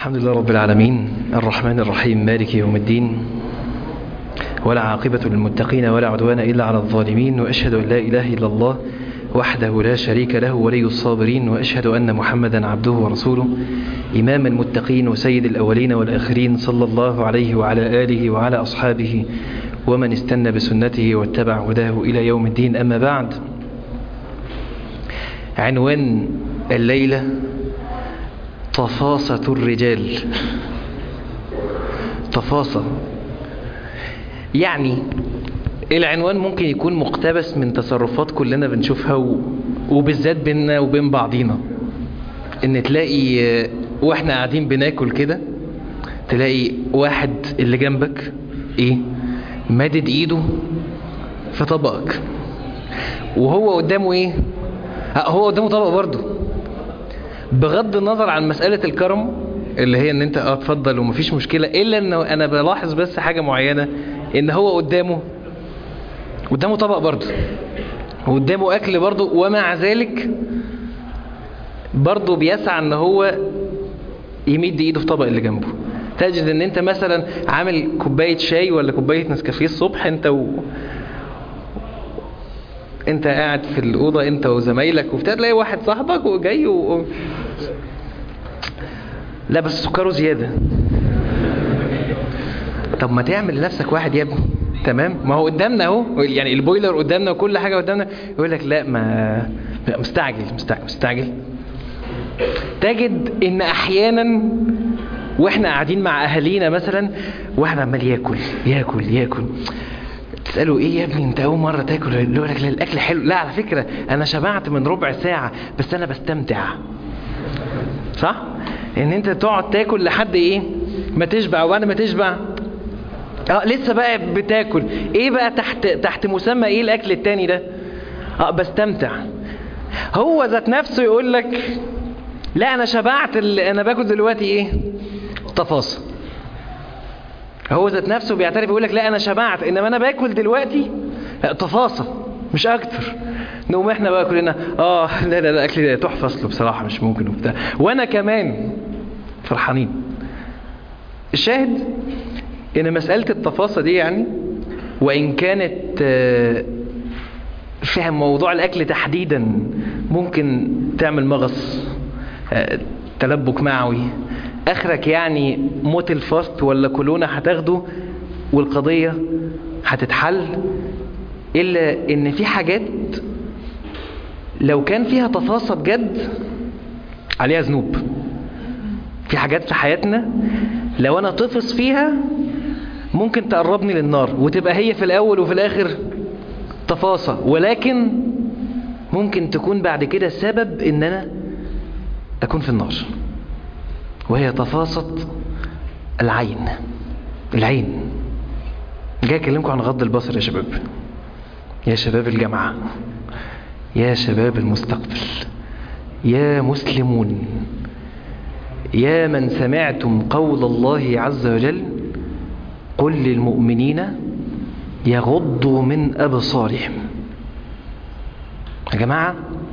الحمد لله رب العالمين الرحمن الرحيم مالك يوم الدين ولا عاقبة للمتقين ولا عدوان إلا على الظالمين وأشهد أن لا إله إلا الله وحده لا شريك له ولي الصابرين وأشهد أن محمدا عبده ورسوله إمام المتقين وسيد الأولين والآخرين صلى الله عليه وعلى آله وعلى أصحابه ومن استنى بسنته واتبع هداه إلى يوم الدين أما بعد عنوان الليلة تفاصة الرجال تفاصة يعني العنوان ممكن يكون مقتبس من تصرفات كلنا بنشوفها و... وبالذات بيننا وبين بعضينا ان تلاقي واحنا قاعدين بناكل كده تلاقي واحد اللي جنبك ايه مادد ايده في طبقك وهو قدامه ايه هو قدامه طبق برضه بغض النظر عن مسألة الكرم اللي هي ان انت اه اتفضل ومفيش مشكلة الا ان انا بلاحظ بس حاجة معينة ان هو قدامه قدامه طبق برضه وقدامه اكل برضه ومع ذلك برضه بيسعى ان هو يمد ايده في طبق اللي جنبه تجد ان انت مثلا عامل كوباية شاي ولا كوباية نسكافيه الصبح انت و... انت قاعد في الأوضة انت وزمايلك وبتاع تلاقي واحد صاحبك وجاي و... لا بس سكره زيادة طب ما تعمل لنفسك واحد يا ابني تمام ما هو قدامنا اهو يعني البويلر قدامنا وكل حاجة قدامنا يقول لك لا ما مستعجل مستعجل مستعجل تجد ان احيانا واحنا قاعدين مع اهالينا مثلا واحد عمال ياكل ياكل ياكل تسأله ايه يا ابني انت اول مرة تاكل يقول لك لا الاكل حلو لا على فكرة انا شبعت من ربع ساعة بس انا بستمتع صح ان انت تقعد تاكل لحد ايه ما تشبع وبعد ما تشبع اه لسه بقى بتاكل ايه بقى تحت تحت مسمى ايه الاكل التاني ده اه بستمتع هو ذات نفسه يقول لك لا انا شبعت انا باكل دلوقتي ايه تفاصيل هو ذات نفسه بيعترف يقول لك لا انا شبعت انما انا باكل دلوقتي تفاصيل مش اكتر نقوم احنا بقى كلنا اه لا لا لا الاكل ده تحفه اصله بصراحه مش ممكن وبتاع وانا كمان فرحانين الشاهد ان مساله التفاصيل دي يعني وان كانت فيها موضوع الاكل تحديدا ممكن تعمل مغص تلبك معوي اخرك يعني موت الفاست ولا كورونا هتاخده والقضية هتتحل الا ان في حاجات لو كان فيها تفاصيل بجد عليها ذنوب في حاجات في حياتنا لو انا طفص فيها ممكن تقربني للنار وتبقى هي في الاول وفي الاخر تفاصيل ولكن ممكن تكون بعد كده سبب ان انا اكون في النار وهي تفاصة العين العين جاي اكلمكم عن غض البصر يا شباب يا شباب الجامعة يا شباب المستقبل يا مسلمون يا من سمعتم قول الله عز وجل قل للمؤمنين يغضوا من أبصارهم يا جماعة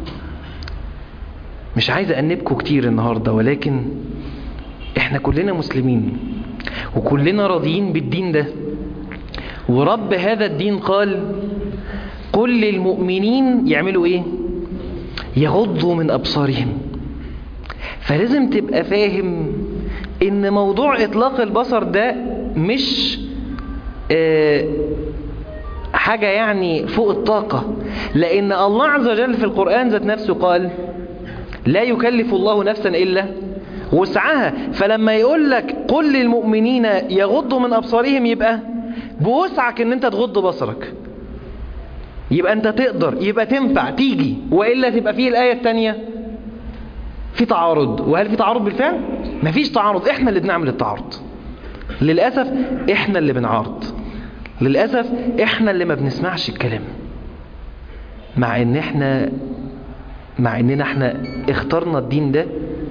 مش عايز أنبكم كتير النهاردة ولكن احنا كلنا مسلمين وكلنا راضيين بالدين ده ورب هذا الدين قال قل للمؤمنين يعملوا ايه يغضوا من أبصارهم فلازم تبقى فاهم ان موضوع اطلاق البصر ده مش اه حاجة يعني فوق الطاقة لان الله عز وجل في القرآن ذات نفسه قال لا يكلف الله نفسا إلا وسعها فلما يقول لك قل للمؤمنين يغضوا من أبصارهم يبقى بوسعك ان انت تغض بصرك يبقى انت تقدر يبقى تنفع تيجي وإلا تبقى فيه الآية التانية في تعارض وهل في تعارض بالفعل؟ مفيش تعارض احنا اللي بنعمل التعارض للأسف احنا اللي بنعارض للأسف احنا اللي ما بنسمعش الكلام مع ان احنا مع اننا احنا اخترنا الدين ده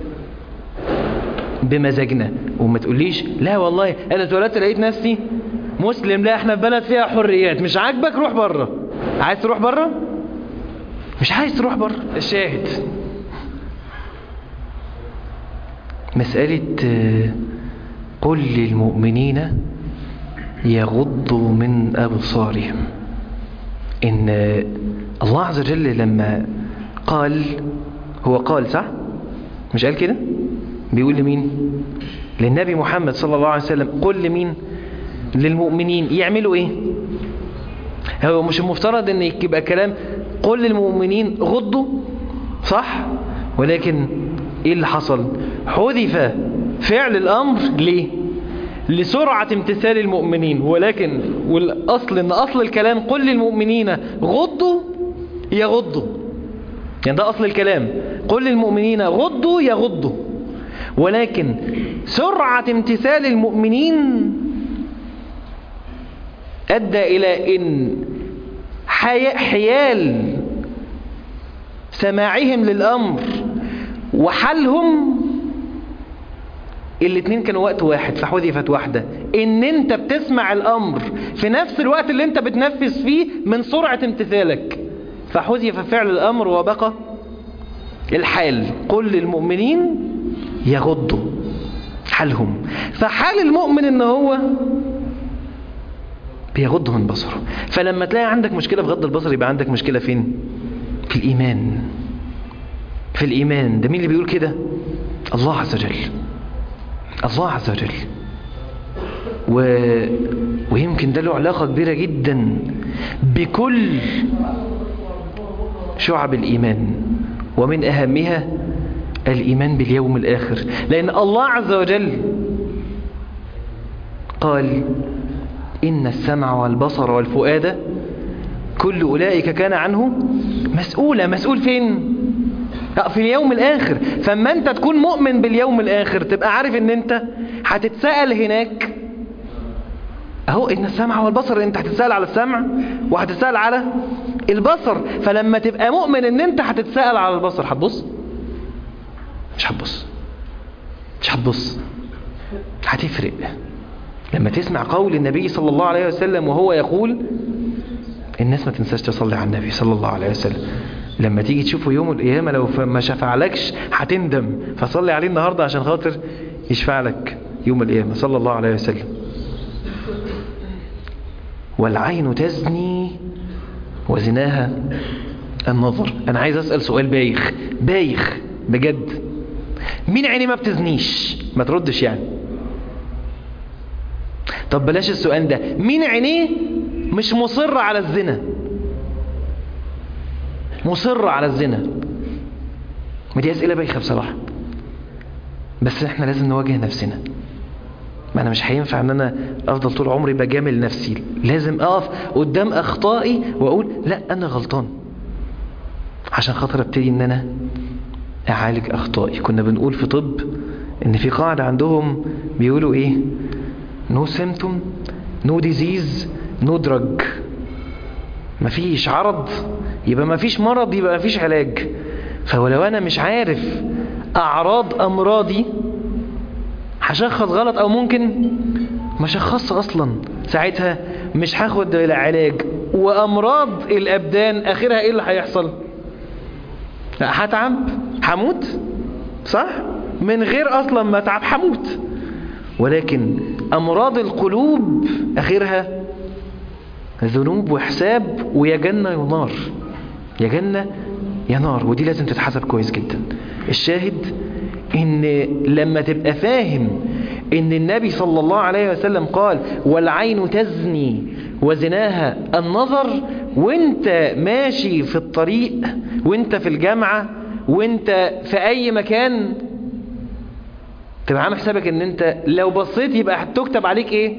بمزاجنا وما تقوليش لا والله انا اتولدت لقيت نفسي مسلم لا احنا في بلد فيها حريات مش عاجبك روح بره عايز تروح بره مش عايز تروح بره الشاهد مسألة آه، قل للمؤمنين يغضوا من أبصارهم إن آه، الله عز وجل لما قال هو قال صح مش قال كده بيقول لمين للنبي محمد صلى الله عليه وسلم قل لمين للمؤمنين يعملوا ايه هو مش المفترض ان يبقى كلام قل للمؤمنين غضوا صح ولكن ايه اللي حصل حذف فعل الامر ليه لسرعة امتثال المؤمنين ولكن والاصل ان اصل الكلام قل للمؤمنين غضوا يغضوا يعني ده اصل الكلام قل للمؤمنين غضوا يغضوا ولكن سرعة امتثال المؤمنين أدى إلى إن حي- حيال سماعهم للأمر وحلهم الاتنين كانوا وقت واحد فحذفت واحدة ان انت بتسمع الامر في نفس الوقت اللي انت بتنفذ فيه من سرعة امتثالك فحذف فعل الامر وبقى الحال قل للمؤمنين يغضوا حالهم فحال المؤمن ان هو بيغض من بصره فلما تلاقي عندك مشكلة في غض البصر يبقى عندك مشكلة فين في الإيمان في الإيمان ده مين اللي بيقول كده الله عز وجل الله عز وجل و... ويمكن ده له علاقة كبيرة جدا بكل شعب الإيمان ومن أهمها الإيمان باليوم الآخر لأن الله عز وجل قال إن السمع والبصر والفؤاد كل أولئك كان عنه مسؤولة مسؤول فين لا، في اليوم الآخر فما أنت تكون مؤمن باليوم الآخر تبقى عارف أن أنت هتتسأل هناك أهو إن السمع والبصر أنت هتتسأل على السمع وهتتسأل على البصر فلما تبقى مؤمن أن أنت هتتسأل على البصر هتبص مش هتبص مش هتبص هتفرق لما تسمع قول النبي صلى الله عليه وسلم وهو يقول الناس ما تنساش تصلي على النبي صلى الله عليه وسلم لما تيجي تشوفه يوم القيامة لو ف- ما شفعلكش هتندم فصلي عليه النهاردة عشان خاطر يشفع لك يوم القيامة صلى الله عليه وسلم والعين تزني وزناها النظر انا عايز اسأل سؤال بايخ بايخ بجد مين عيني ما بتزنيش ما تردش يعني طب بلاش السؤال ده مين عينيه مش مصر على الزنا مصر على الزنا ما دي اسئله بايخه بصراحه بس احنا لازم نواجه نفسنا ما انا مش هينفع ان انا افضل طول عمري بجامل نفسي لازم اقف قدام اخطائي واقول لا انا غلطان عشان خاطر ابتدي ان انا اعالج اخطائي كنا بنقول في طب ان في قاعده عندهم بيقولوا ايه no symptom no disease no drug مفيش عرض يبقى مفيش مرض يبقى مفيش علاج فولو انا مش عارف اعراض امراضي هشخص غلط او ممكن ما شخصش اصلا ساعتها مش هاخد العلاج وامراض الابدان اخرها ايه اللي هيحصل لا، هتعب هموت صح من غير اصلا ما اتعب هموت ولكن امراض القلوب اخرها ذنوب وحساب ويا جنة يا نار يا جنة يا نار ودي لازم تتحسب كويس جدا الشاهد ان لما تبقى فاهم ان النبي صلى الله عليه وسلم قال والعين تزني وزناها النظر وانت ماشي في الطريق وانت في الجامعة وانت في اي مكان تبقى عامل حسابك ان انت لو بصيت يبقى هتكتب عليك ايه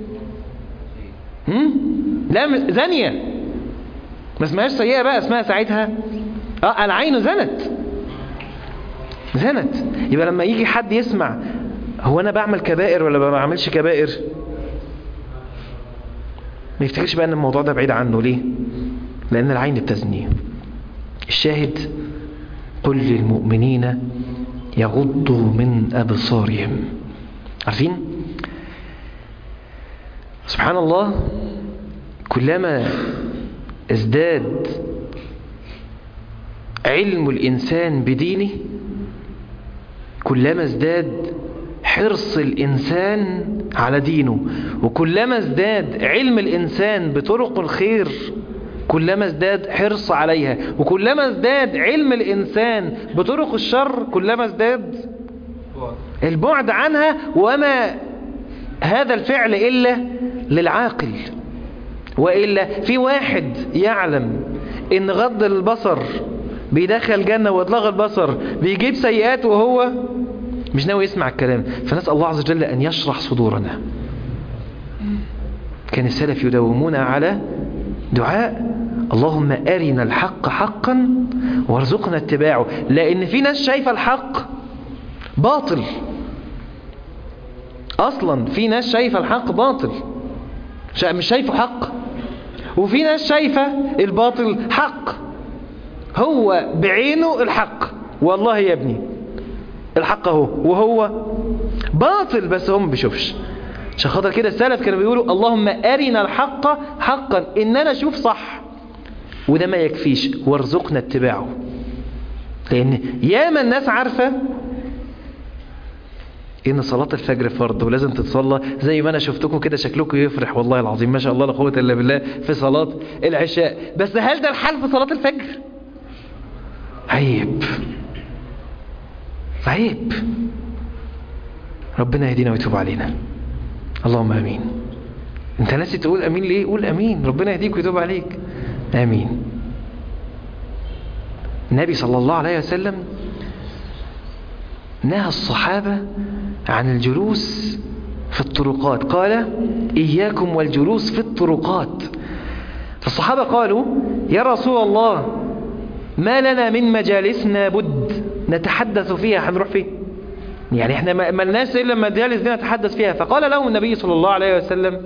هم؟ لا م- زانية ما اسمهاش سيئة بقى اسمها ساعتها اه العين زنت زنت يبقى لما يجي حد يسمع هو انا بعمل كبائر ولا ما بعملش كبائر ما يفتكرش بقى ان الموضوع ده بعيد عنه ليه لان العين بتزني الشاهد قل للمؤمنين يغضوا من ابصارهم عارفين سبحان الله كلما ازداد علم الإنسان بدينه كلما ازداد حرص الإنسان على دينه وكلما ازداد علم الإنسان بطرق الخير كلما ازداد حرص عليها وكلما ازداد علم الإنسان بطرق الشر كلما ازداد البعد عنها وما هذا الفعل إلا للعاقل وإلا في واحد يعلم إن غض البصر بيدخل جنة وإطلاق البصر بيجيب سيئات وهو مش ناوي يسمع الكلام فنسأل الله عز وجل أن يشرح صدورنا كان السلف يداومون على دعاء اللهم أرنا الحق حقا وارزقنا اتباعه لأن في ناس شايفة الحق باطل أصلا في ناس شايفة الحق باطل مش شايفه حق وفي ناس شايفة الباطل حق هو بعينه الحق والله يا ابني الحق اهو وهو باطل بس هو ما بيشوفش عشان خاطر كده السلف كانوا بيقولوا اللهم ارنا الحق حقا ان انا اشوف صح وده ما يكفيش وارزقنا اتباعه لان ياما الناس عارفه ان صلاة الفجر فرض ولازم تتصلى زي ما انا شفتكم كده شكلكم يفرح والله العظيم ما شاء الله لا قوه الا بالله في صلاة العشاء بس هل ده الحال في صلاة الفجر عيب عيب ربنا يهدينا ويتوب علينا اللهم امين انت ناسي تقول امين ليه قول امين ربنا يهديك ويتوب عليك امين النبي صلى الله عليه وسلم نهى الصحابة عن الجلوس في الطرقات قال إياكم والجلوس في الطرقات فالصحابة قالوا يا رسول الله ما لنا من مجالسنا بد نتحدث فيها هنروح فين يعني احنا ما لناش الا مجالس دي نتحدث فيها فقال لهم النبي صلى الله عليه وسلم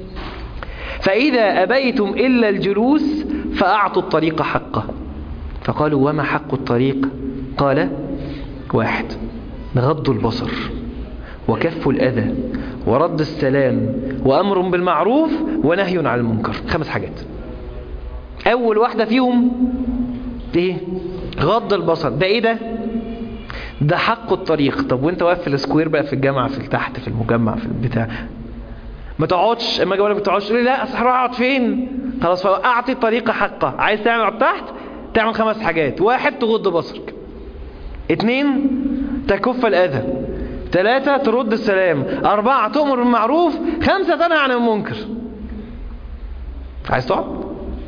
فإذا أبيتم إلا الجلوس فأعطوا الطريق حقه فقالوا وما حق الطريق قال واحد غض البصر وكف الأذى ورد السلام وأمر بالمعروف ونهي عن المنكر خمس حاجات أول واحدة فيهم ايه غض البصر ده ايه ده ده حق الطريق طب وانت واقف في السكوير بقى في الجامعة في تحت في المجمع في البتاع ما تقعدش اما اجي اقول لك ما تقعدش تقول لي لا اصل هروح اقعد فين خلاص فاعطي الطريق حقه عايز تعمل تحت تعمل خمس حاجات واحد تغض بصرك اتنين تكف الأذى ثلاثة ترد السلام أربعة تؤمر بالمعروف خمسة تنهى عن المنكر عايز تقعد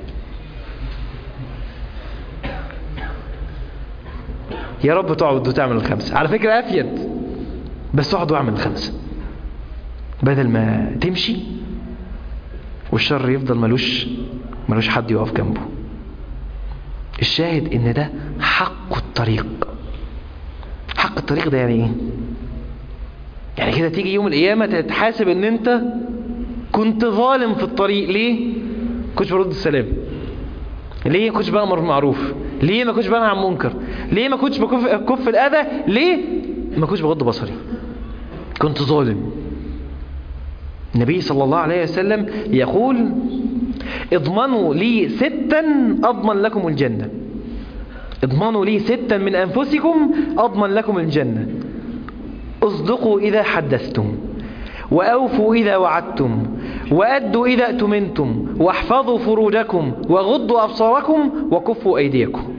يا رب تقعد وتعمل الخمسة على فكرة أفيد بس تقعد واعمل الخمسة بدل ما تمشي والشر يفضل ملوش ملوش حد يقف جنبه الشاهد ان ده حق الطريق حق الطريق ده يعني ايه يعني كده تيجي يوم القيامة تتحاسب ان انت كنت ظالم في الطريق ليه كنتش برد السلام ليه ما كنتش بأمر بالمعروف ليه ما كنتش بنهى عن منكر ليه ما كنتش بكف كف الأذى ليه ما كنتش بغض بصري كنت ظالم النبي صلى الله عليه وسلم يقول اضمنوا لي ستا أضمن لكم الجنة اضمنوا لي ستا من أنفسكم أضمن لكم الجنة اصدقوا إذا حدثتم وأوفوا إذا وعدتم وأدوا إذا أتمنتم واحفظوا فروجكم وغضوا أبصاركم وكفوا أيديكم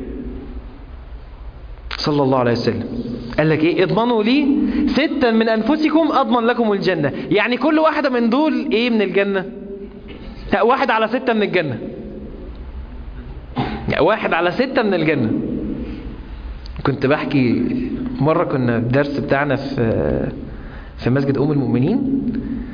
صلى الله عليه وسلم قال لك إيه اضمنوا لي ستا من أنفسكم أضمن لكم الجنة يعني كل واحدة من دول إيه من الجنة لا واحد على ستة من الجنة واحد على ستة من الجنة كنت بحكي مرة كنا الدرس بتاعنا في في مسجد أم المؤمنين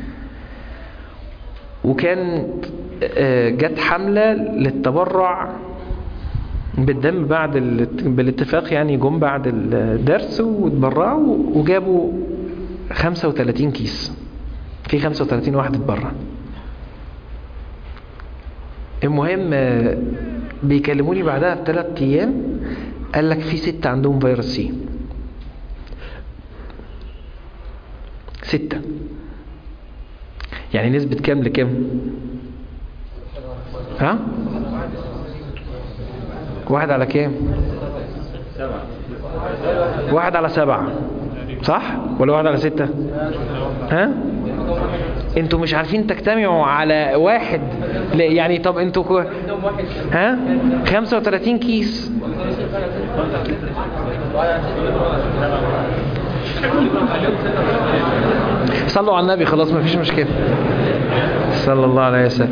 وكان جت حملة للتبرع بالدم بعد بالاتفاق يعني جم بعد الدرس وتبرعوا وجابوا 35 كيس في 35 واحد اتبرع المهم بيكلموني بعدها بثلاث ايام قال لك في ستة عندهم فيروس سي ستة يعني نسبة كام لكام ها واحد على كام واحد على سبعة صح ولا واحد على ستة ها انتوا مش عارفين تجتمعوا على واحد لا يعني طب انتوا كو... ها 35 كيس صلوا على النبي خلاص مفيش مشكلة صلى الله عليه وسلم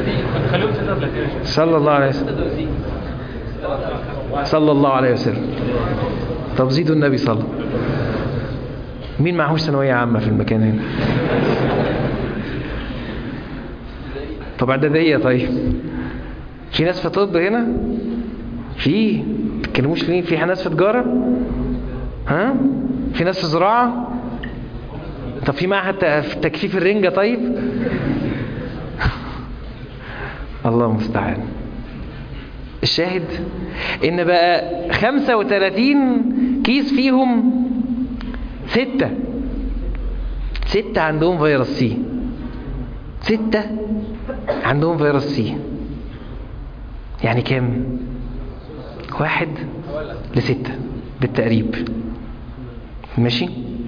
صلى الله عليه وسلم صلى الله عليه وسلم طب زيدوا النبي صلى مين معهوش ثانوية عامة في المكان هنا طب اعدادية طيب في ناس في طب هنا في تتكلموش ليه في ناس في تجارة ها في ناس في زراعة طب في معهد في تكفيف الرنجة طيب الله المستعان الشاهد ان بقى 35 كيس فيهم ستة ستة عندهم فيروس سي ستة عندهم فيروس سي يعني كام واحد لستة بالتقريب ماشي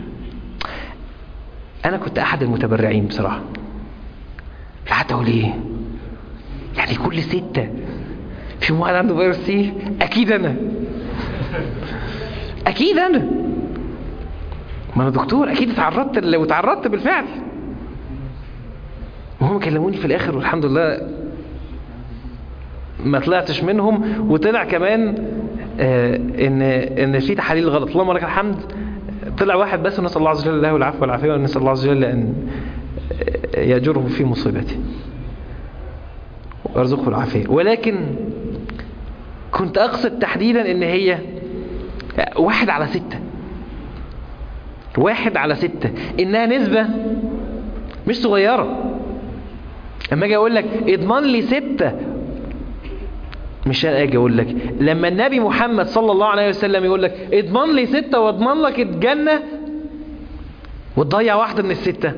انا كنت احد المتبرعين بصراحة قعدت اقول ايه يعني كل ستة في واحد عنده فيروس سي اكيد انا اكيد انا ما انا دكتور اكيد اتعرضت لو اتعرضت بالفعل وهم كلموني في الاخر والحمد لله ما طلعتش منهم وطلع كمان آه ان ان في تحاليل غلط اللهم لك الحمد طلع واحد بس ونسال الله عز وجل له العفو والعافيه ونسال الله عز وجل ان يجره في مصيبته ويرزقه العافيه ولكن كنت اقصد تحديدا ان هي واحد على ستة واحد على ستة انها نسبة مش صغيرة لما اجي اقول لك اضمن لي ستة مش انا اجي اقول لك لما النبي محمد صلى الله عليه وسلم يقول لك اضمن لي ستة واضمن لك الجنة وتضيع واحدة من الستة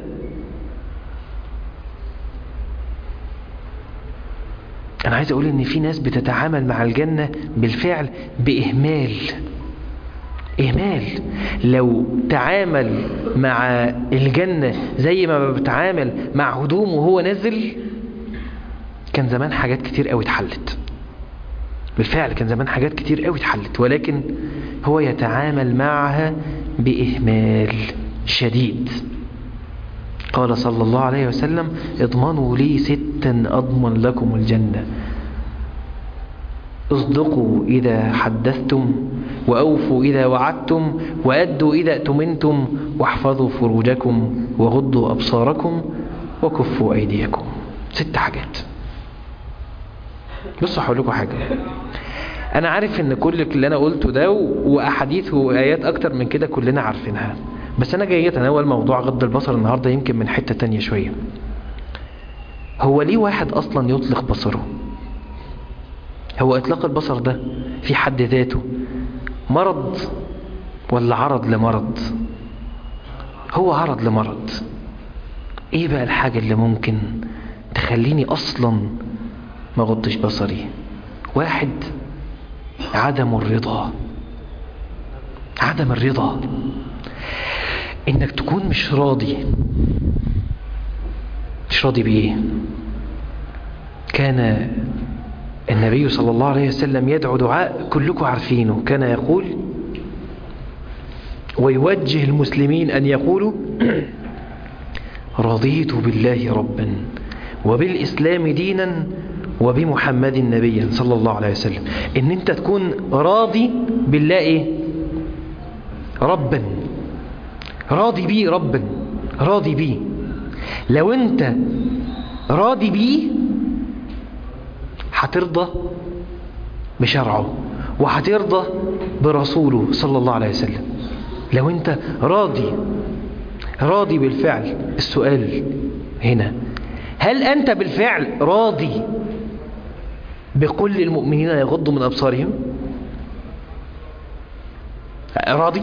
انا عايز اقول ان في ناس بتتعامل مع الجنة بالفعل باهمال إهمال لو تعامل مع الجنة زي ما بتعامل مع هدومه وهو نازل كان زمان حاجات كتير قوي اتحلت بالفعل كان زمان حاجات كتير قوي اتحلت ولكن هو يتعامل معها بإهمال شديد قال صلى الله عليه وسلم اضمنوا لي ستا أضمن لكم الجنة اصدقوا إذا حدثتم وأوفوا إذا وعدتم وأدوا إذا أتمنتم واحفظوا فروجكم وغضوا أبصاركم وكفوا أيديكم ست حاجات بصوا هقول لكم حاجة أنا عارف إن كل اللي أنا قلته ده وأحاديث وآيات أكتر من كده كلنا عارفينها بس أنا جاي أتناول موضوع غض البصر النهاردة يمكن من حتة تانية شوية هو ليه واحد أصلا يطلق بصره هو إطلاق البصر ده في حد ذاته مرض ولا عرض لمرض هو عرض لمرض ايه بقى الحاجة اللي ممكن تخليني اصلا ما غضش بصري واحد عدم الرضا عدم الرضا انك تكون مش راضي مش راضي بايه كان النبي صلى الله عليه وسلم يدعو دعاء كلكم عارفينه كان يقول ويوجه المسلمين أن يقولوا رضيت بالله ربا وبالإسلام دينا وبمحمد نبيا صلى الله عليه وسلم ان انت تكون راضي بالله ايه ربا راضي بيه ربا راضي بيه لو انت راضي بيه هترضى بشرعه وهترضى برسوله صلى الله عليه وسلم لو انت راضي راضي بالفعل السؤال هنا هل انت بالفعل راضي بكل المؤمنين يغضوا من ابصارهم راضي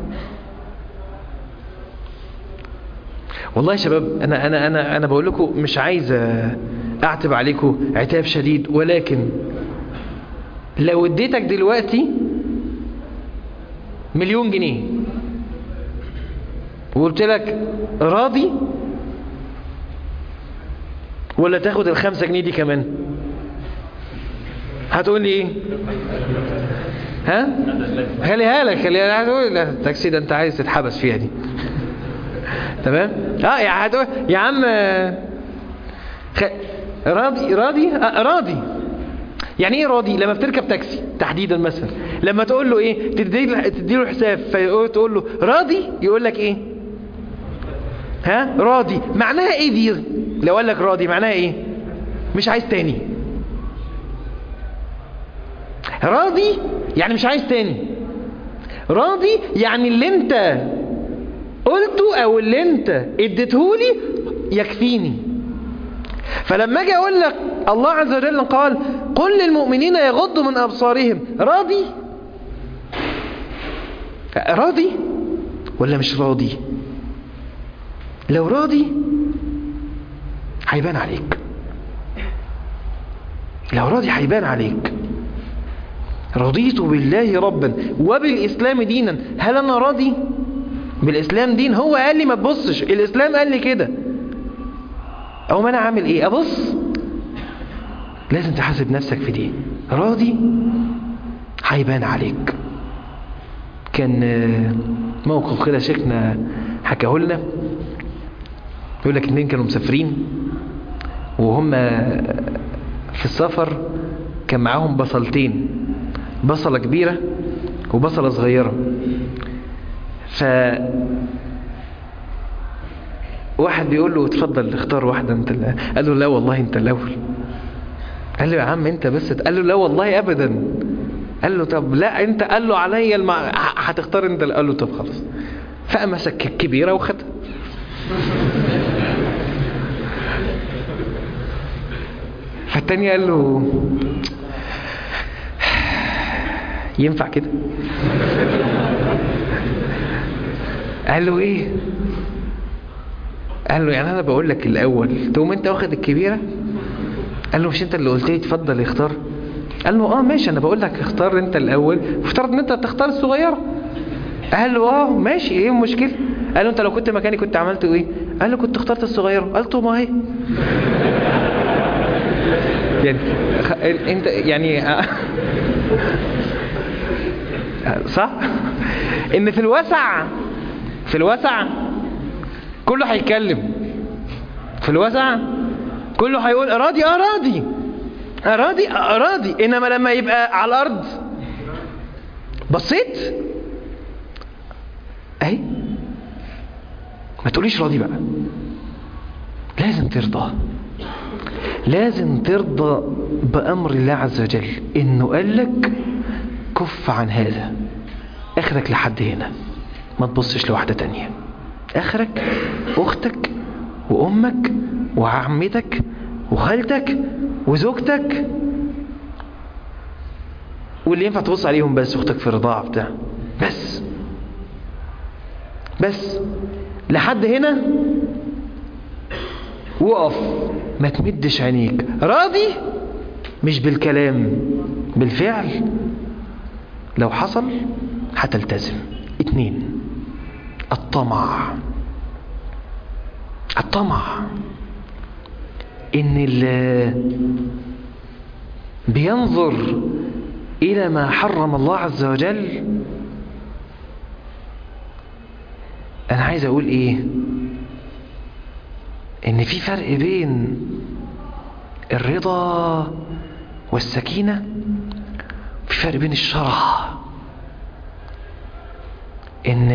والله يا شباب انا انا انا انا بقول لكم مش عايز اعتب عليكم عتاب شديد ولكن لو اديتك دلوقتي مليون جنيه وقلت لك راضي ولا تاخد الخمسة جنيه دي كمان هتقول لي ايه ها خليها لك خليها لك هتقول لا التاكسي ده انت عايز تتحبس فيها دي تمام اه يعني هتقول يا عم خ... راضي راضي آه راضي يعني ايه راضي لما بتركب تاكسي تحديدا مثلا لما تقول له ايه تدي تدي له حساب فتقول له راضي يقول لك ايه ها راضي معناها ايه دي لو قال لك راضي معناها ايه مش عايز تاني راضي يعني مش عايز تاني راضي يعني اللي انت قلته او اللي انت اديتهولي يكفيني فلما اجي اقول لك الله عز وجل قال قل للمؤمنين يغضوا من ابصارهم راضي راضي ولا مش راضي لو راضي هيبان عليك لو راضي هيبان عليك رضيت بالله ربا وبالإسلام دينا هل أنا راضي بالإسلام دين هو قال لي ما تبصش الإسلام قال لي كده أو ما أنا عامل إيه أبص لازم تحاسب نفسك في دي راضي هيبان عليك كان موقف كده شيخنا حكاه لنا يقول لك اتنين كانوا مسافرين وهم في السفر كان معاهم بصلتين بصلة كبيرة وبصلة صغيرة ف واحد بيقول له اتفضل اختار واحدة انت اللي. قال له لا والله انت الاول قال له يا عم انت بس قال له لا والله ابدا قال له طب لا انت قال له عليا المع... هتختار انت قال له طب خلاص فمسك الكبيرة وخدها فالتاني قال له ينفع كده قال له ايه قال له يعني انا بقول لك الاول تقوم انت واخد الكبيره قال له مش انت اللي قلت لي اتفضل اختار قال له اه ماشي انا بقول لك اختار انت الاول وافترض ان انت تختار الصغيره قال له اه ماشي ايه المشكله قال له انت لو كنت مكاني كنت عملت ايه قال له كنت اخترت الصغيره قال له ما هي يعني خ... انت يعني صح ان في الوسع في الوسع كله هيتكلم في الوسع كله هيقول راضي اه راضي راضي اه راضي انما لما يبقى على الارض بصيت اهي ما تقوليش راضي بقى لازم ترضى لازم ترضى بأمر الله عز وجل إنه قال لك كف عن هذا آخرك لحد هنا ما تبصش لواحدة تانية آخرك أختك وأمك وعمتك وخالتك وزوجتك واللي ينفع تبص عليهم بس أختك في الرضاعة بتاع بس بس لحد هنا وقف ما تمدش عينيك راضي مش بالكلام بالفعل لو حصل هتلتزم اتنين الطمع الطمع ان اللي بينظر الى ما حرم الله عز وجل انا عايز اقول ايه ان في فرق بين الرضا والسكينة في فرق بين الشرع ان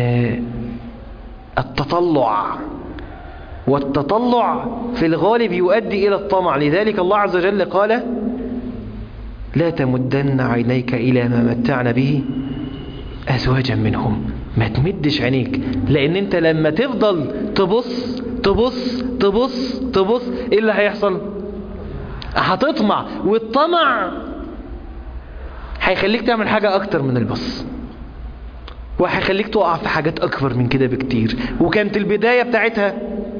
التطلع والتطلع في الغالب يؤدي الى الطمع لذلك الله عز وجل قال لا تمدن عينيك الى ما متعنا به ازواجا منهم ما تمدش عينيك لان انت لما تفضل تبص تبص تبص تبص ايه اللي هيحصل هتطمع والطمع هيخليك تعمل حاجة اكتر من البص وهيخليك تقع في حاجات اكبر من كده بكتير وكانت البداية بتاعتها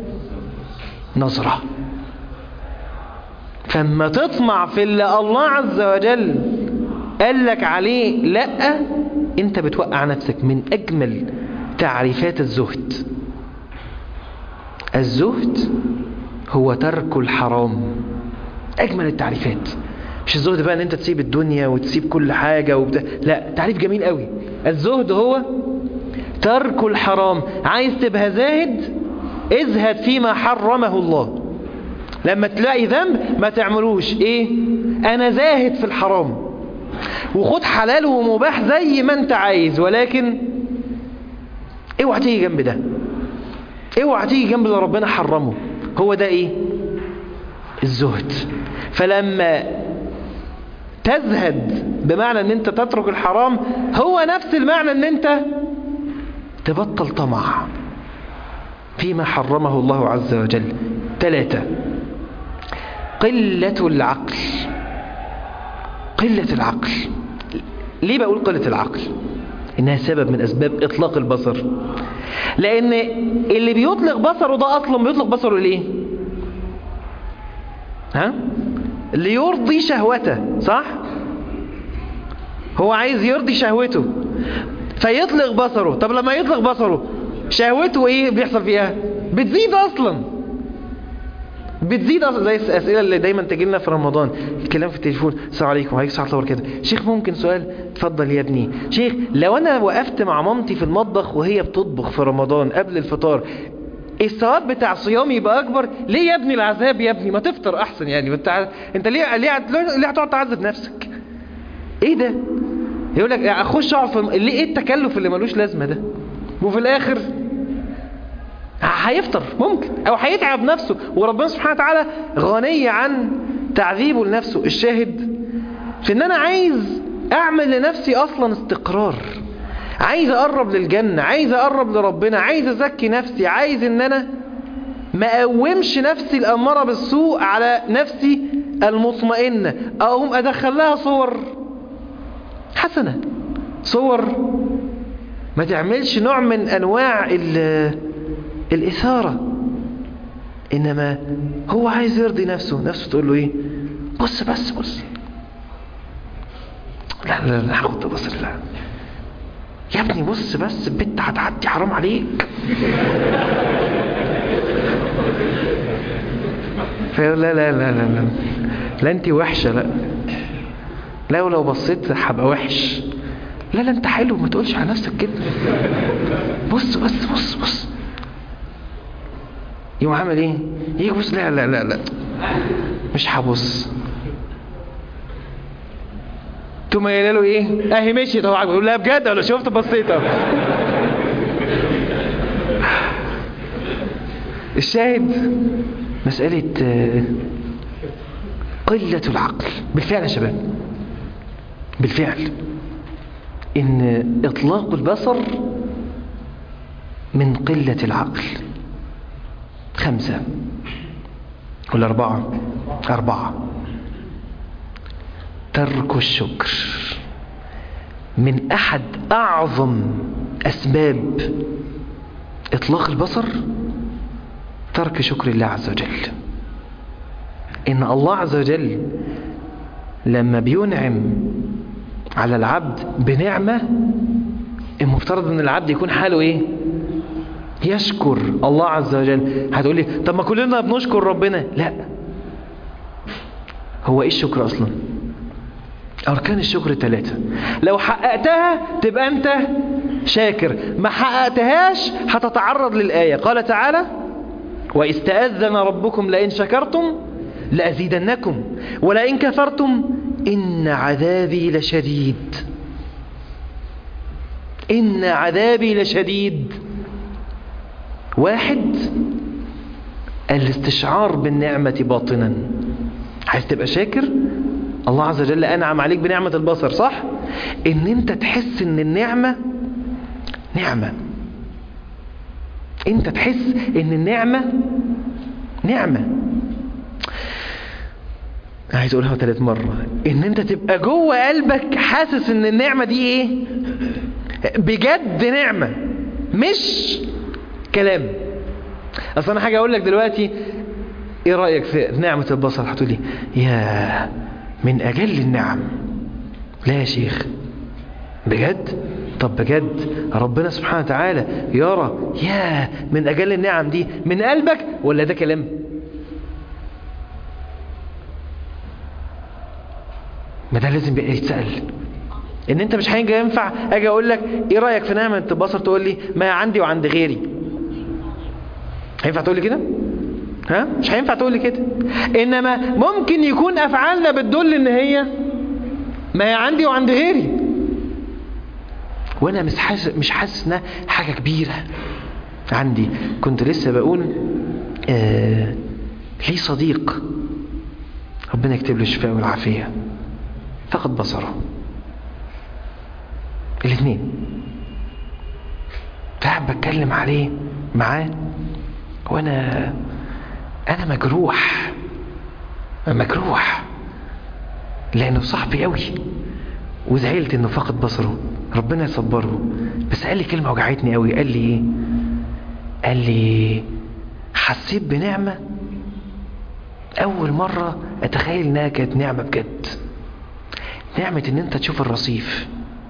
نظرة فما تطمع في اللي الله عز وجل قال لك عليه لا انت بتوقع نفسك من اجمل تعريفات الزهد الزهد هو ترك الحرام اجمل التعريفات مش الزهد بقى ان انت تسيب الدنيا وتسيب كل حاجة وبتا... لا تعريف جميل قوي الزهد هو ترك الحرام عايز تبقى زاهد ازهد فيما حرمه الله لما تلاقي ذنب ما تعملوش ايه انا زاهد في الحرام وخد حلال ومباح زي ما انت عايز ولكن اوعى تيجي جنب ده اوعى تيجي جنب اللي ربنا حرمه هو ده ايه الزهد فلما تزهد بمعنى ان انت تترك الحرام هو نفس المعنى ان انت تبطل طمع فيما حرمه الله عز وجل ثلاثة قلة العقل قلة العقل ليه بقول قلة العقل إنها سبب من أسباب إطلاق البصر لأن اللي بيطلق بصره ده أصلا بيطلق بصره ليه ها ليرضي شهوته صح هو عايز يرضي شهوته فيطلق بصره طب لما يطلق بصره شهوته ايه بيحصل فيها بتزيد اصلا بتزيد اصلا زي الاسئله اللي دايما تجي لنا في رمضان الكلام في التليفون السلام عليكم وعليكم السلام ورحمه الله وبركاته شيخ ممكن سؤال اتفضل يا ابني شيخ لو انا وقفت مع مامتي في المطبخ وهي بتطبخ في رمضان قبل الفطار الثواب بتاع صيامي يبقى اكبر ليه يا ابني العذاب يا ابني ما تفطر احسن يعني انت انت ليه ليه ليه هتقعد تعذب نفسك ايه ده يقول لك اخش اقعد في ليه ايه التكلف اللي ملوش لازمه ده وفي الاخر هيفطر ممكن او هيتعب نفسه وربنا سبحانه وتعالى غني عن تعذيبه لنفسه الشاهد في ان انا عايز اعمل لنفسي اصلا استقرار عايز اقرب للجنة عايز اقرب لربنا عايز ازكي نفسي عايز ان انا ما اقومش نفسي الامارة بالسوء على نفسي المطمئنة اقوم ادخل لها صور حسنة صور ما تعملش نوع من انواع الاثارة انما هو عايز يرضي نفسه نفسه تقول له ايه بص بس بص لا لا لا هاخد بصر لا يا ابني بص بس البت هتعدي حرام عليك فيقول لا لا لا لا لا لا انت وحشة لا لا ولو بصيت هبقى وحش لا لا انت حلو ما تقولش على نفسك كده بص بس بص بص يقوم عامل ايه يجي بص لا لا لا لا مش هبص تقوم قايله له ايه اهي مشيت اهو يقول لها بجد ولا شفت بصيت اهو الشاهد مسألة قلة العقل بالفعل يا شباب بالفعل ان اطلاق البصر من قلة العقل خمسة ولا أربعة أربعة ترك الشكر من أحد أعظم أسباب إطلاق البصر ترك شكر الله عز وجل إن الله عز وجل لما بينعم على العبد بنعمة المفترض ان العبد يكون حاله ايه يشكر الله عز وجل هتقول لي طب ما كلنا بنشكر ربنا لا هو ايه الشكر اصلا اركان الشكر ثلاثة لو حققتها تبقى انت شاكر ما حققتهاش هتتعرض للآية قال تعالى واستأذن ربكم لئن شكرتم لأزيدنكم ولئن كفرتم إن عذابي لشديد إن عذابي لشديد واحد الاستشعار بالنعمة باطنا عايز تبقى شاكر الله عز وجل أنعم عليك بنعمة البصر صح ان انت تحس ان النعمة نعمة انت تحس ان النعمة نعمة عايز اقولها ثالث مرة ان انت تبقى جوه قلبك حاسس ان النعمة دي ايه بجد نعمة مش كلام اصل انا حاجة اقول لك دلوقتي ايه رأيك في نعمة البصر هتقولي يا من اجل النعم لا يا شيخ بجد طب بجد ربنا سبحانه وتعالى يرى يا من أجل النعم دي من قلبك ولا ده كلام ما ده لازم بقى يتسأل ان انت مش هينجا ينفع اجي اقول لك ايه رأيك في نعمة البصر تقول لي ما عندي وعند غيري هينفع تقول لي كده ها مش هينفع تقول لي كده انما ممكن يكون افعالنا بتدل ان هي ما هي عندي وعند غيري وانا مش حاسس مش حاسس انها حاجه كبيره عندي كنت لسه بقول آه لي صديق ربنا يكتب له الشفاء والعافيه فقد بصره الاثنين فقعد بتكلم عليه معاه وانا انا مجروح مجروح لانه صاحبي قوي وزعلت انه فقد بصره ربنا يصبره بس قال لي كلمه وجعتني قوي قال لي ايه قال لي حسيت بنعمه اول مره اتخيل انها كانت نعمه بجد نعمه ان انت تشوف الرصيف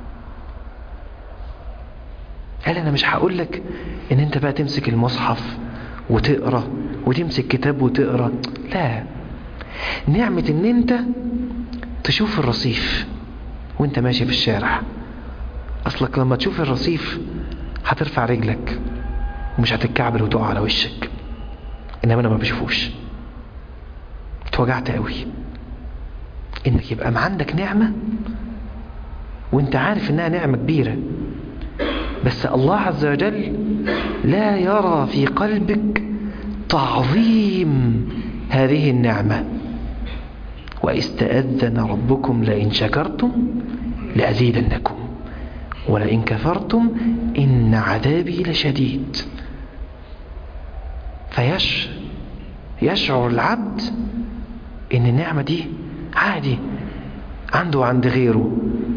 قال انا مش هقول لك ان انت بقى تمسك المصحف وتقرا وتمسك كتاب وتقرا لا نعمه ان انت تشوف الرصيف وانت ماشي في الشارع اصلك لما تشوف الرصيف هترفع رجلك ومش هتتكعبل وتقع على وشك انما انا ما بشوفوش اتوجعت قوي انك يبقى ما عندك نعمة وانت عارف انها نعمة كبيرة بس الله عز وجل لا يرى في قلبك تعظيم هذه النعمة واستأذن ربكم لئن شكرتم لأزيدنكم ولئن كفرتم إن عذابي لشديد فيش يشعر العبد إن النعمة دي عادي عنده عند غيره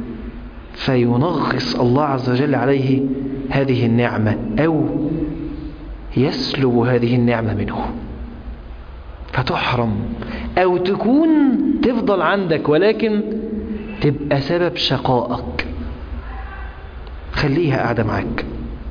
فينغص الله عز وجل عليه هذه النعمة أو يسلب هذه النعمة منه فتحرم أو تكون تفضل عندك ولكن تبقى سبب شقائك خليها قاعدة معاك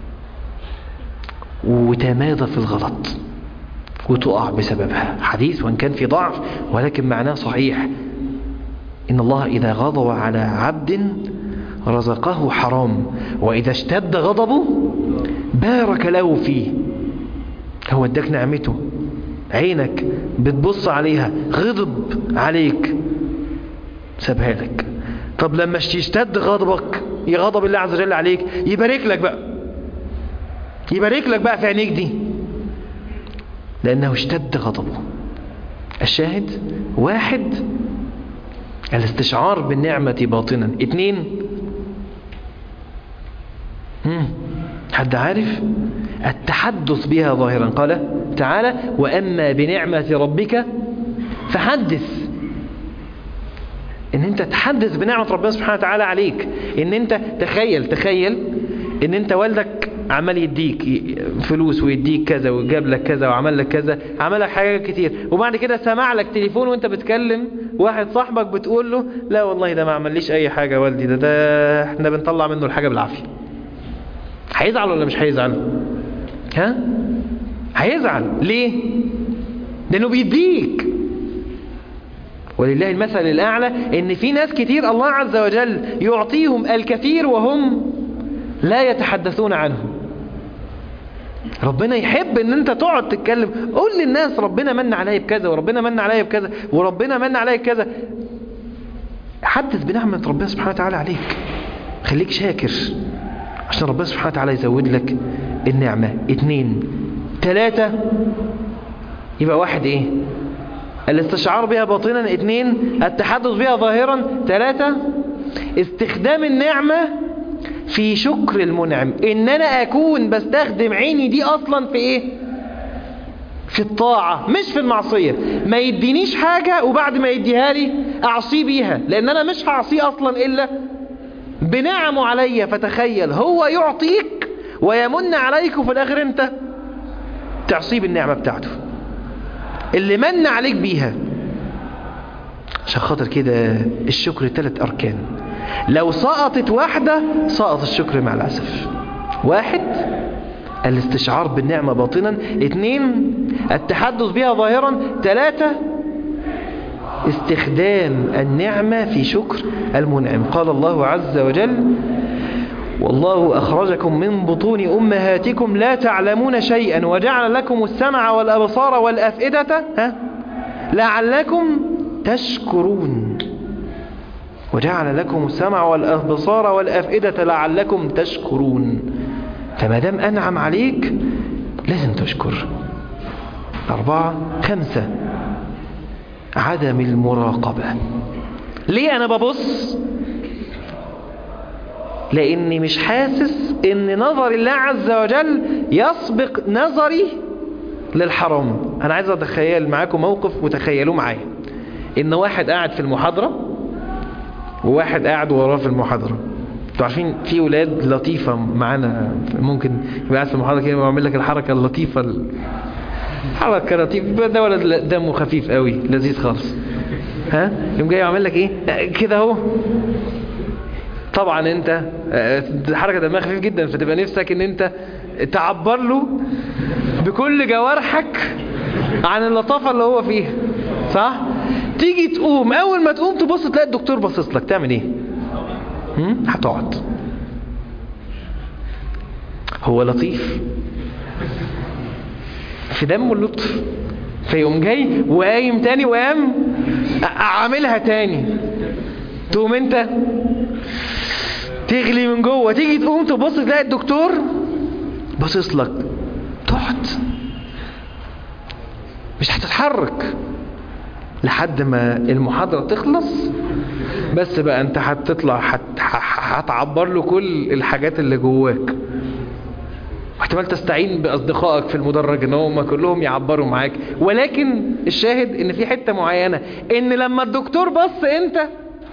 وتمادى في الغلط وتقع بسببها حديث وان كان في ضعف ولكن معناه صحيح إن الله إذا غضب على عبد رزقه حرام وإذا اشتد غضبه بارك له فيه هو اداك نعمته عينك بتبص عليها غضب عليك سابها لك طب لما يشتد غضبك يغضب الله عز وجل عليك يبارك لك بقى يبارك لك بقى في عينيك دي لأنه اشتد غضبه الشاهد واحد الاستشعار بالنعمة باطنا اتنين مم. حد عارف التحدث بها ظاهرا قال تعالى وأما بنعمة ربك فحدث ان انت تحدث بنعمة ربنا سبحانه وتعالى عليك ان انت تخيل تخيل ان انت والدك عمال يديك فلوس ويديك كذا وجاب لك كذا وعمل لك كذا عمل لك حاجات كتير وبعد كده سمع لك تليفون وانت بتكلم واحد صاحبك بتقول له لا والله ده ما عمليش اي حاجة والدي ده ده احنا بنطلع منه الحاجة بالعافية هيزعل ولا مش هيزعل ها هيزعل ليه لانه بيديك ولله المثل الأعلى إن في ناس كتير الله عز وجل يعطيهم الكثير وهم لا يتحدثون عنه ربنا يحب ان انت تقعد تتكلم قول للناس ربنا من عليا بكذا وربنا من عليا بكذا وربنا من عليا بكذا حدث بنعمة ربنا سبحانه وتعالى عليك خليك شاكر عشان ربنا سبحانه وتعالى يزود لك النعمة اتنين تلاتة يبقى واحد ايه الاستشعار بها باطنا اثنين التحدث بها ظاهرا ثلاثة استخدام النعمة في شكر المنعم ان انا اكون بستخدم عيني دي اصلا في ايه في الطاعة مش في المعصية ما يدينيش حاجة وبعد ما يديها لي اعصيه بيها لان انا مش هعصيه اصلا الا بنعمه عليا فتخيل هو يعطيك ويمن عليك وفي الاخر انت تعصيه بالنعمة بتاعته اللي من عليك بيها عشان خاطر كده الشكر ثلاث أركان لو سقطت واحدة سقط الشكر مع الأسف واحد الاستشعار بالنعمة باطنا اثنين التحدث بها ظاهرا ثلاثة استخدام النعمة في شكر المنعم قال الله عز وجل والله أخرجكم من بطون أمهاتكم لا تعلمون شيئا وجعل لكم السمع والأبصار والأفئدة ها لعلكم تشكرون وجعل لكم السمع والأبصار والأفئدة لعلكم تشكرون فما دام أنعم عليك لازم تشكر أربعة خمسة عدم المراقبة ليه أنا ببص لأني مش حاسس إن نظر الله عز وجل يسبق نظري للحرام أنا عايز أتخيل معاكم موقف وتخيلوه معايا إن واحد قاعد في المحاضرة وواحد قاعد وراه في المحاضرة انتوا عارفين في ولاد لطيفة معانا ممكن يبقى قاعد في المحاضرة كده ويعمل لك الحركة اللطيفة حركة لطيفة ده ولد دمه خفيف قوي لذيذ خالص ها يوم جاي يعمل لك ايه كده اهو طبعا انت حركة دمها خفيف جدا فتبقى نفسك ان انت تعبر له بكل جوارحك عن اللطافة اللي هو فيها صح تيجي تقوم اول ما تقوم تبص تلاقي الدكتور باصص لك تعمل ايه هم؟ هتقعد هو لطيف في دمه اللطف فيقوم جاي وقايم تاني وقام عاملها تاني تقوم انت تغلي من جوه تيجي تقوم تبص تلاقي الدكتور باصص لك تقعد مش هتتحرك لحد ما المحاضرة تخلص بس بقى انت هتطلع هتعبر له كل الحاجات اللي جواك واحتمال تستعين بأصدقائك في المدرج ان هم كلهم يعبروا معاك ولكن الشاهد ان في حتة معينة ان لما الدكتور بص انت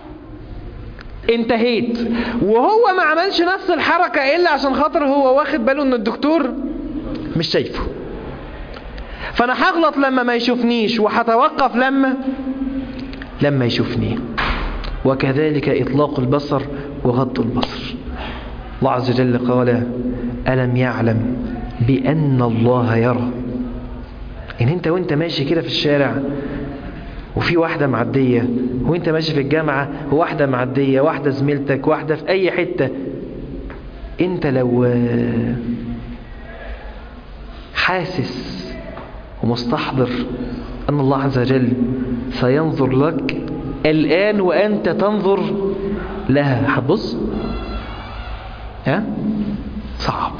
انتهيت وهو ما عملش نفس الحركة الا عشان خاطر هو واخد باله ان الدكتور مش شايفه فانا هغلط لما ما يشوفنيش وهتوقف لما لما يشوفني وكذلك اطلاق البصر وغض البصر الله عز وجل قال ألم يعلم بأن الله يرى إن أنت وأنت ماشي كده في الشارع وفي واحدة معدية وأنت ماشي في الجامعة وواحدة معدية واحدة زميلتك واحدة في أي حتة أنت لو حاسس ومستحضر أن الله عز وجل سينظر لك الآن وأنت تنظر لها هتبص ها صعب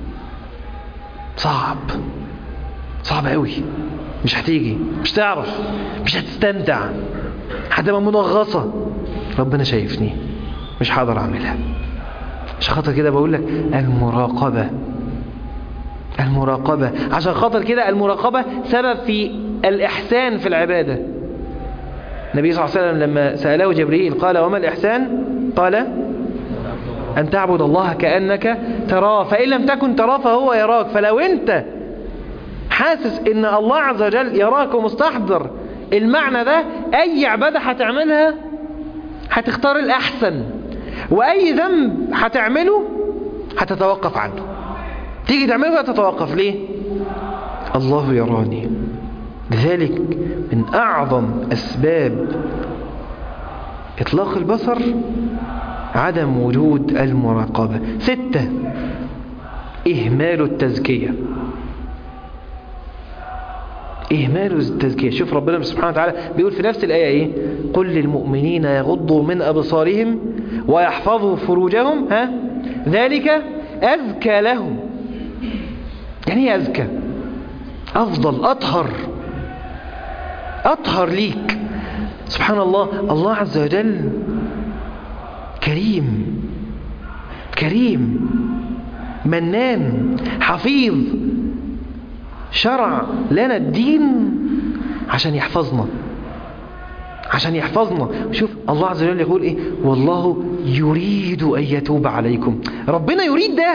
صعب صعب قوي مش هتيجي مش تعرف مش هتستمتع هتبقى منغصة ربنا شايفني مش هقدر اعملها عشان خاطر كده بقول لك المراقبة المراقبة عشان خاطر كده المراقبة سبب في الإحسان في العبادة النبي صلى الله عليه وسلم لما سأله جبريل قال وما الإحسان قال أن تعبد الله كأنك تراه فإن لم تكن تراه فهو يراك فلو أنت حاسس إن الله عز وجل يراك ومستحضر المعنى ده أي عبادة هتعملها هتختار الأحسن وأي ذنب هتعمله هتتوقف عنه تيجي تعمله تتوقف ليه الله يراني لذلك من أعظم أسباب إطلاق البصر عدم وجود المراقبة ستة إهمال التزكية إهمال التزكية شوف ربنا سبحانه وتعالى بيقول في نفس الآية إيه قل للمؤمنين يغضوا من أبصارهم ويحفظوا فروجهم ها ذلك أذكى لهم يعني ايه أذكى أفضل أطهر أطهر ليك سبحان الله الله عز وجل كريم كريم منان حفيظ شرع لنا الدين عشان يحفظنا عشان يحفظنا شوف الله عز وجل يقول ايه والله يريد ان يتوب عليكم ربنا يريد ده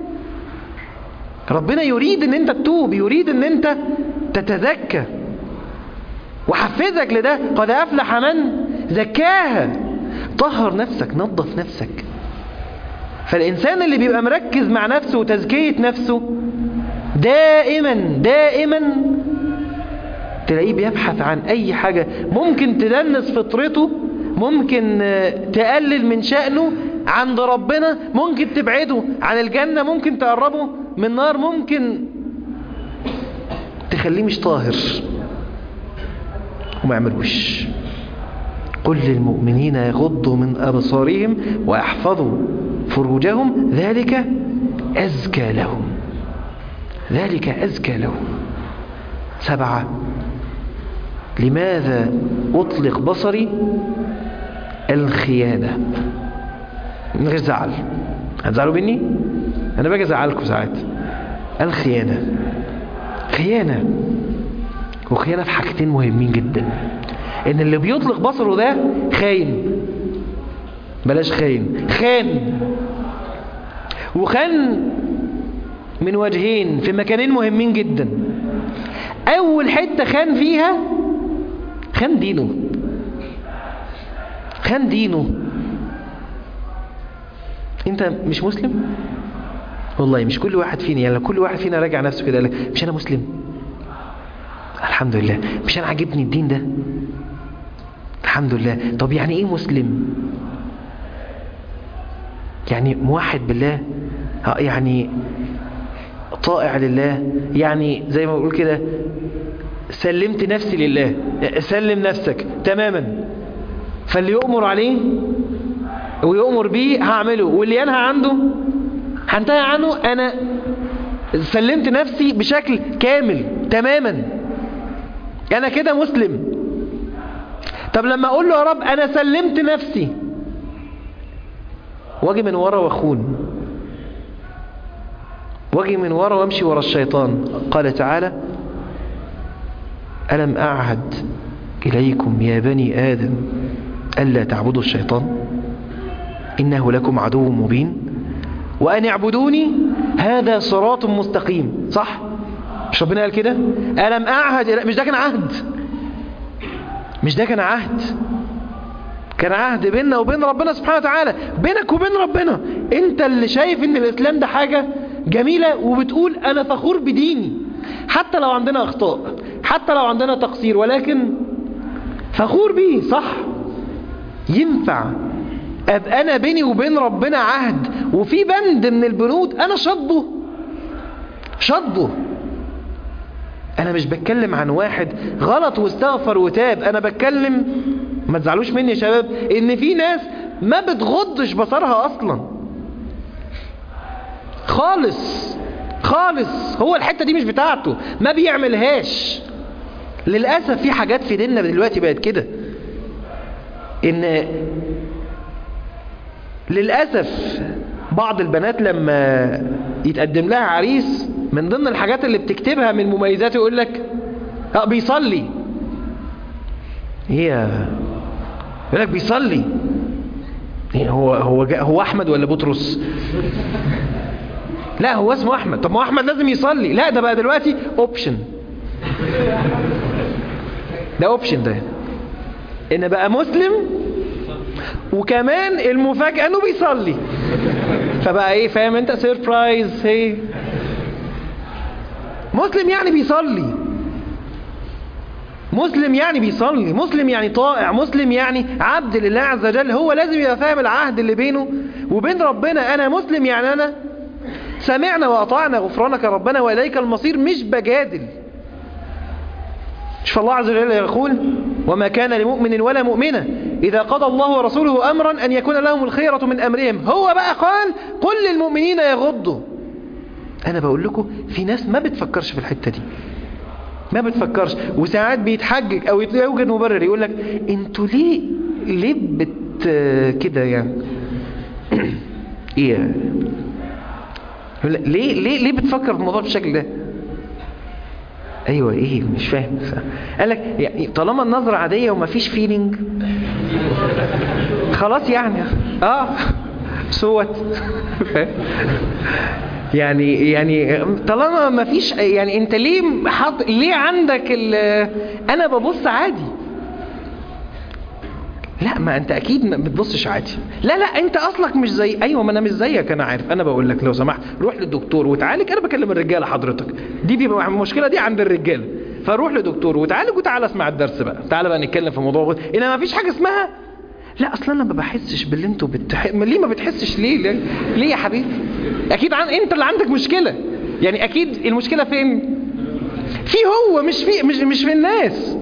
ربنا يريد ان انت تتوب يريد ان انت تتزكى وحفزك لده قد افلح من زكاها طهر نفسك نظف نفسك فالإنسان اللي بيبقى مركز مع نفسه وتزكية نفسه دائما دائما تلاقيه بيبحث عن أي حاجة ممكن تدنس فطرته ممكن تقلل من شأنه عند ربنا ممكن تبعده عن الجنة ممكن تقربه من النار ممكن تخليه مش طاهر وما يعملوش قل للمؤمنين يغضوا من أبصارهم ويحفظوا فروجهم ذلك أزكى لهم ذلك أزكى لهم سبعة لماذا أطلق بصري الخيانة من غير زعل هتزعلوا مني أنا باجي أزعلكم ساعات الخيانة خيانة وخيانة في حاجتين مهمين جدا ان اللي بيطلق بصره ده خاين بلاش خاين خان وخان من وجهين في مكانين مهمين جدا اول حتة خان فيها خان دينه خان دينه انت مش مسلم والله مش كل واحد فينا يعني لو كل واحد فينا راجع نفسه كده قال لك مش انا مسلم الحمد لله مش انا عاجبني الدين ده الحمد لله طب يعني ايه مسلم يعني موحد بالله يعني طائع لله يعني زي ما بقول كده سلمت نفسي لله سلم نفسك تماما فاللي يؤمر عليه ويؤمر بيه هعمله واللي ينهى عنده هنتهي عنه انا سلمت نفسي بشكل كامل تماما انا كده مسلم طب لما اقول له يا رب انا سلمت نفسي واجي من ورا واخون واجي من ورا وامشي ورا الشيطان قال تعالى ألم أعهد إليكم يا بني آدم ألا تعبدوا الشيطان إنه لكم عدو مبين وأن اعبدوني هذا صراط مستقيم صح مش ربنا قال كده ألم أعهد إلي... مش ده كان عهد مش ده كان عهد كان عهد بيننا وبين ربنا سبحانه وتعالى بينك وبين ربنا انت اللي شايف ان الاسلام ده حاجة جميلة وبتقول انا فخور بديني حتى لو عندنا اخطاء حتى لو عندنا تقصير ولكن فخور بيه صح ينفع ابقى انا بيني وبين ربنا عهد وفي بند من البنود انا شطبه شطبه انا مش بتكلم عن واحد غلط واستغفر وتاب انا بتكلم ما تزعلوش مني يا شباب ان في ناس ما بتغضش بصرها اصلا خالص خالص هو الحتة دي مش بتاعته ما بيعملهاش للأسف في حاجات في ديننا دلوقتي بقت كده ان للأسف بعض البنات لما يتقدم لها عريس من ضمن الحاجات اللي بتكتبها من مميزاته يقول لك اه بيصلي هي يقول لك بيصلي هو هو هو احمد ولا بطرس لا هو اسمه احمد طب ما هو احمد لازم يصلي لا ده بقى دلوقتي اوبشن ده اوبشن ده ان بقى مسلم وكمان المفاجأة انه بيصلي فبقى ايه فاهم انت سيربرايز هي مسلم يعني بيصلي مسلم يعني بيصلي مسلم يعني طائع مسلم يعني عبد لله عز وجل هو لازم يبقى فاهم العهد اللي بينه وبين ربنا انا مسلم يعني انا سمعنا واطعنا غفرانك ربنا واليك المصير مش بجادل شوف الله عز وجل يقول وما كان لمؤمن ولا مؤمنة إذا قضى الله ورسوله أمرا أن يكون لهم الخيرة من أمرهم هو بقى قال قل للمؤمنين يغضوا أنا بقول لكم في ناس ما بتفكرش في الحتة دي ما بتفكرش وساعات بيتحجج أو يوجد مبرر يقول لك انتوا ليه ليه بت كده يعني ايه ليه ليه ليه بتفكر في الموضوع بالشكل ده ايوه ايه مش فاهم قال لك يعني طالما النظره عاديه وما فيش فيلينج خلاص يعني اه سوت يعني يعني طالما ما فيش يعني انت ليه حط ليه عندك ال انا ببص عادي لا ما انت اكيد ما بتبصش عادي لا لا انت اصلك مش زي ايوه ما انا مش زيك انا عارف انا بقول لك لو سمحت روح للدكتور وتعالج انا بكلم الرجاله حضرتك دي بيبقى المشكله دي عند الرجاله فروح لدكتور وتعالج وتعالى اسمع الدرس بقى تعالى بقى نتكلم في موضوع انما ما فيش حاجه اسمها لا اصلا انا ما بحسش باللي انتوا بتح... ما ليه ما بتحسش ليه ليه, ليه يا حبيبي اكيد عن... انت اللي عندك مشكله يعني اكيد المشكله فين في هو مش في مش مش في الناس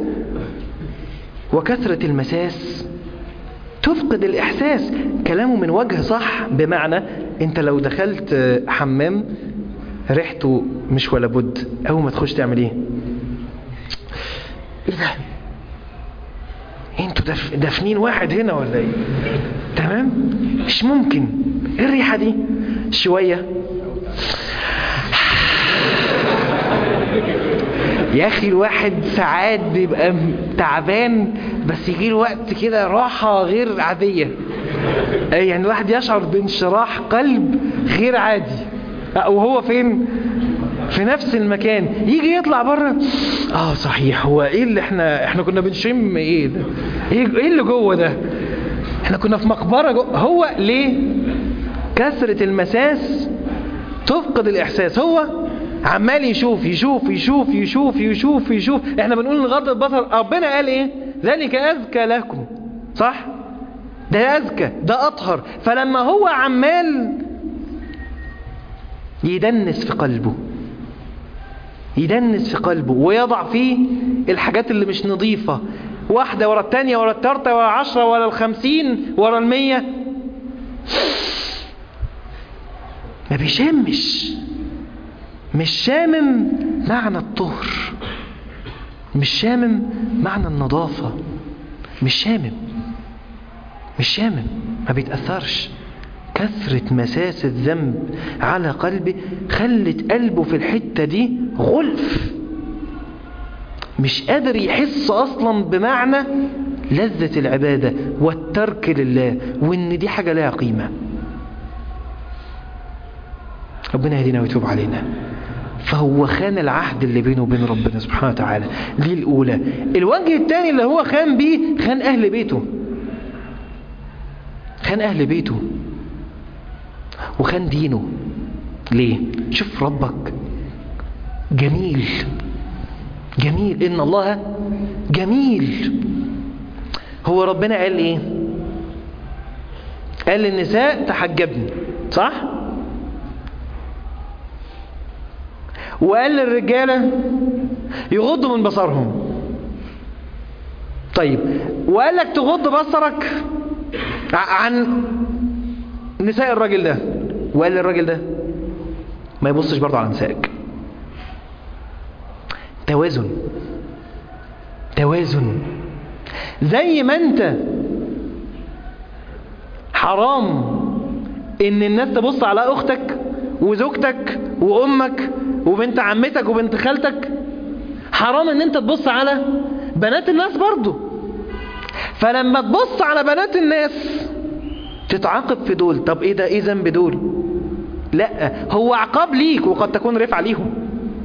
وكثره المساس تفقد الإحساس كلامه من وجه صح بمعنى أنت لو دخلت حمام ريحته مش ولا بد أول ما تخش تعمل إيه إيه ده انتوا دف... دافنين واحد هنا ولا ايه تمام مش ممكن ايه الريحه دي شويه يا اخي الواحد ساعات بيبقى تعبان بس يجي له وقت كده راحه غير عاديه يعني الواحد يشعر بانشراح قلب غير عادي وهو فين في نفس المكان يجي يطلع بره اه صحيح هو ايه اللي احنا احنا كنا بنشم ايه ده ايه ايه اللي جوه ده احنا كنا في مقبره جوه هو ليه كثره المساس تفقد الاحساس هو عمال يشوف يشوف يشوف يشوف يشوف يشوف احنا بنقول ان غض البصر ربنا قال ايه ذلك اذكى لكم صح ده اذكى ده اطهر فلما هو عمال يدنس في قلبه يدنس في قلبه ويضع فيه الحاجات اللي مش نظيفة واحدة ورا التانية ورا التالتة ورا العشرة ورا الخمسين ورا المية ما بيشمش مش شامم معنى الطهر مش شامم معنى النظافة مش شامم مش شامم ما بيتأثرش كثرة مساس الذنب على قلبه خلت قلبه في الحتة دي غلف مش قادر يحس أصلا بمعنى لذة العبادة والترك لله وإن دي حاجة لها قيمة ربنا يهدينا ويتوب علينا فهو خان العهد اللي بينه وبين ربنا سبحانه وتعالى دي الأولى الوجه الثاني اللي هو خان بيه خان أهل بيته خان أهل بيته وخان دينه ليه شوف ربك جميل جميل إن الله جميل هو ربنا قال إيه قال للنساء تحجبن صح وقال للرجالة يغضوا من بصرهم طيب وقال لك تغض بصرك عن نساء الراجل ده وقال للراجل ده ما يبصش برضه على نسائك توازن توازن زي ما انت حرام ان الناس تبص على اختك وزوجتك وامك وبنت عمتك وبنت خالتك حرام ان انت تبص على بنات الناس برضو فلما تبص على بنات الناس تتعاقب في دول طب ايه ده ايه ذنب دول لا هو عقاب ليك وقد تكون رفعة ليهم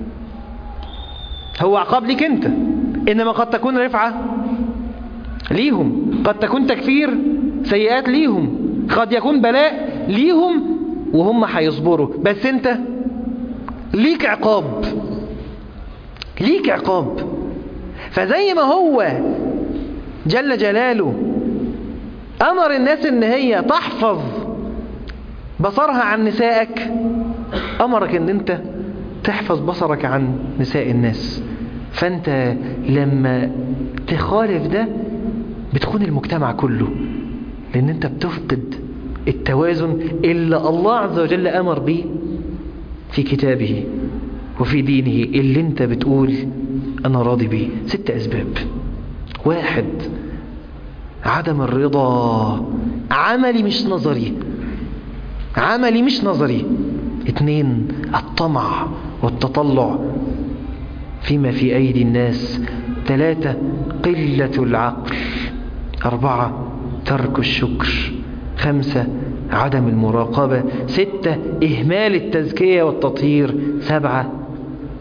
هو عقاب ليك انت انما قد تكون رفعة ليهم قد تكون تكفير سيئات ليهم قد يكون بلاء ليهم وهم هيصبروا بس انت ليك عقاب ليك عقاب فزي ما هو جل جلاله أمر الناس إن هي تحفظ بصرها عن نسائك أمرك إن أنت تحفظ بصرك عن نساء الناس فأنت لما تخالف ده بتخون المجتمع كله لأن أنت بتفقد التوازن اللي الله عز وجل أمر به في كتابه وفي دينه اللي انت بتقول انا راضي بيه ست اسباب واحد عدم الرضا عملي مش نظري عملي مش نظري اتنين الطمع والتطلع فيما في ايدي الناس ثلاثة قلة العقل اربعة ترك الشكر خمسة عدم المراقبة ستة إهمال التزكية والتطهير سبعة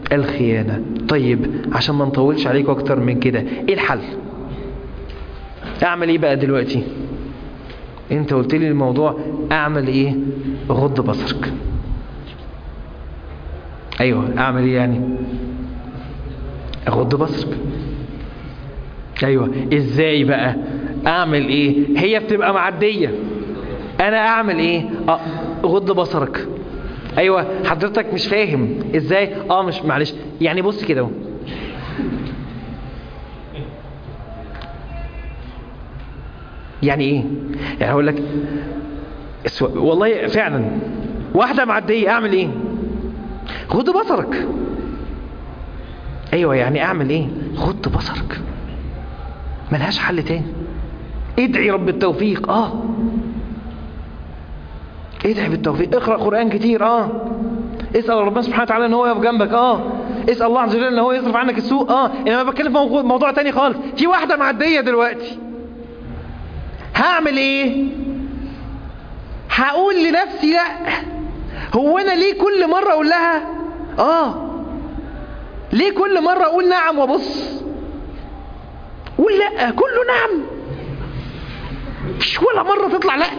الخيانة طيب عشان ما نطولش عليكم أكتر من كده إيه الحل اعمل ايه بقى دلوقتي انت قلت لي الموضوع اعمل ايه غض بصرك ايوه اعمل ايه يعني اغض بصرك ايوه ازاي بقى اعمل ايه هي بتبقى معدية انا اعمل ايه اه غض بصرك ايوه حضرتك مش فاهم ازاي اه مش معلش يعني بص كده اهو يعني ايه يعني هقول لك اسو- والله فعلا واحده معديه اعمل ايه غض بصرك ايوه يعني اعمل ايه غض بصرك ملهاش حل تاني ادعي رب التوفيق اه ادعي بالتوفيق اقرا قران كتير اه اسال ربنا سبحانه وتعالى ان هو يقف جنبك اه اسال الله عز وجل ان هو يصرف عنك السوء اه انما بتكلم في موضوع, موضوع تاني خالص في واحده معديه دلوقتي هعمل ايه هقول لنفسي لا هو انا ليه كل مرة اقول لها اه ليه كل مرة اقول نعم وابص قول لا كله نعم مش ولا مرة تطلع لا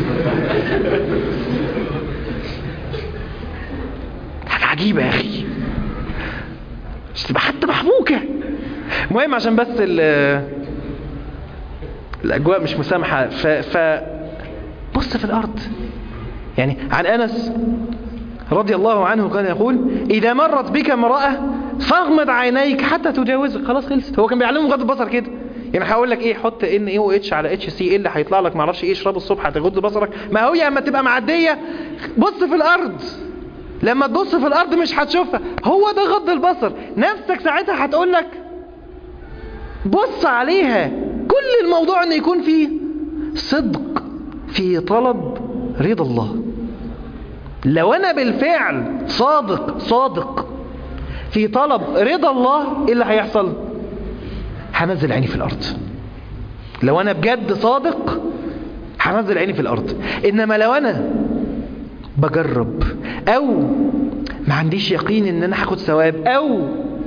حاجة عجيبة يا اخي مش تبقى حتى محبوكة المهم عشان بس ال الأجواء مش مسامحة ف... ف... بص في الأرض يعني عن أنس رضي الله عنه كان يقول إذا مرت بك امرأة فاغمض عينيك حتى تجاوزك خلاص خلصت هو كان بيعلمه غض البصر كده يعني هقول لك ايه حط ان ايه او اتش على اتش سي ايه اللي هيطلع لك معرفش ايه اشربه الصبح هتغض بصرك ما هو اما تبقى معديه بص في الارض لما تبص في الارض مش هتشوفها هو ده غض البصر نفسك ساعتها هتقول لك بص عليها كل الموضوع ان يكون فيه صدق في طلب رضا الله لو انا بالفعل صادق صادق في طلب رضا الله ايه اللي هيحصل هنزل عيني في الارض لو انا بجد صادق هنزل عيني في الارض انما لو انا بجرب او ما عنديش يقين ان انا هاخد ثواب او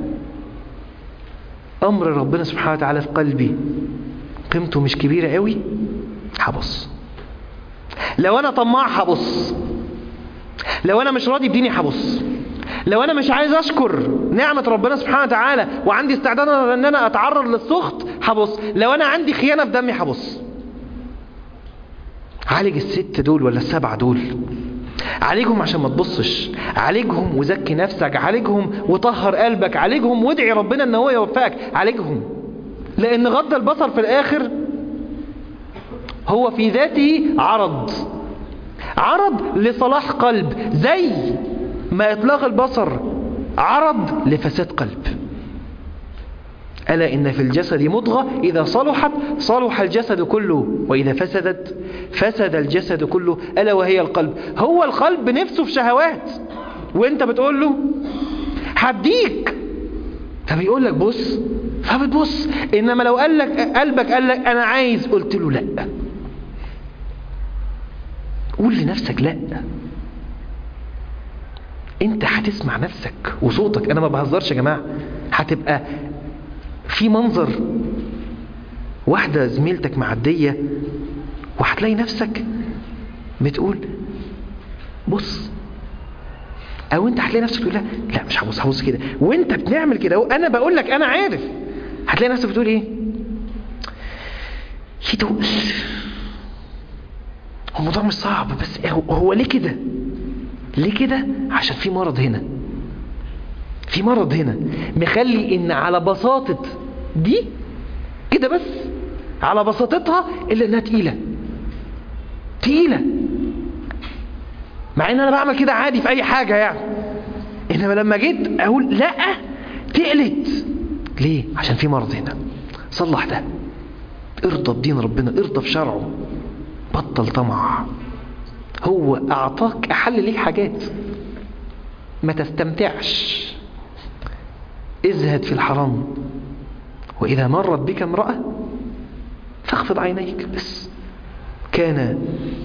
امر ربنا سبحانه وتعالى في قلبي قيمته مش كبيرة قوي هبص لو انا طماع هبص لو انا مش راضي بديني هبص لو انا مش عايز اشكر نعمة ربنا سبحانه وتعالى وعندي استعداد ان انا اتعرض للسخط هبص لو انا عندي خيانة في دمي هبص عالج الست دول ولا السبعة دول عالجهم عشان ما تبصش عالجهم وزكي نفسك عالجهم وطهر قلبك عالجهم وادعي ربنا ان هو يوفقك عالجهم لان غض البصر في الاخر هو في ذاته عرض عرض لصلاح قلب زي ما اطلاق البصر عرض لفساد قلب ألا إن في الجسد مضغة إذا صلحت صلح الجسد كله وإذا فسدت فسد الجسد كله ألا وهي القلب هو القلب نفسه في شهوات وانت بتقول له هديك فبيقول لك بص فبتبص إنما لو قال لك قلبك قال لك أنا عايز قلت له لا قول لنفسك لا انت هتسمع نفسك وصوتك انا ما بهزرش يا جماعه هتبقى في منظر واحدة زميلتك معدية وهتلاقي نفسك بتقول بص او انت هتلاقي نفسك تقول لا لا مش هبص هبص كده وانت بتعمل كده وانا بقول لك انا عارف هتلاقي نفسك بتقول ايه يدوق هو الموضوع مش صعب بس هو, هو ليه كده ليه كده عشان في مرض هنا في مرض هنا مخلي ان على بساطة دي كده بس على بساطتها الا انها تقيلة تقيلة مع ان انا بعمل كده عادي في اي حاجة يعني انما لما جيت اقول لا تقلت ليه عشان في مرض هنا صلح ده ارضى بدين ربنا ارضى بشرعه بطل طمع هو اعطاك احل ليك حاجات ما تستمتعش ازهد في الحرام وإذا مرت بك امرأة فاخفض عينيك بس كان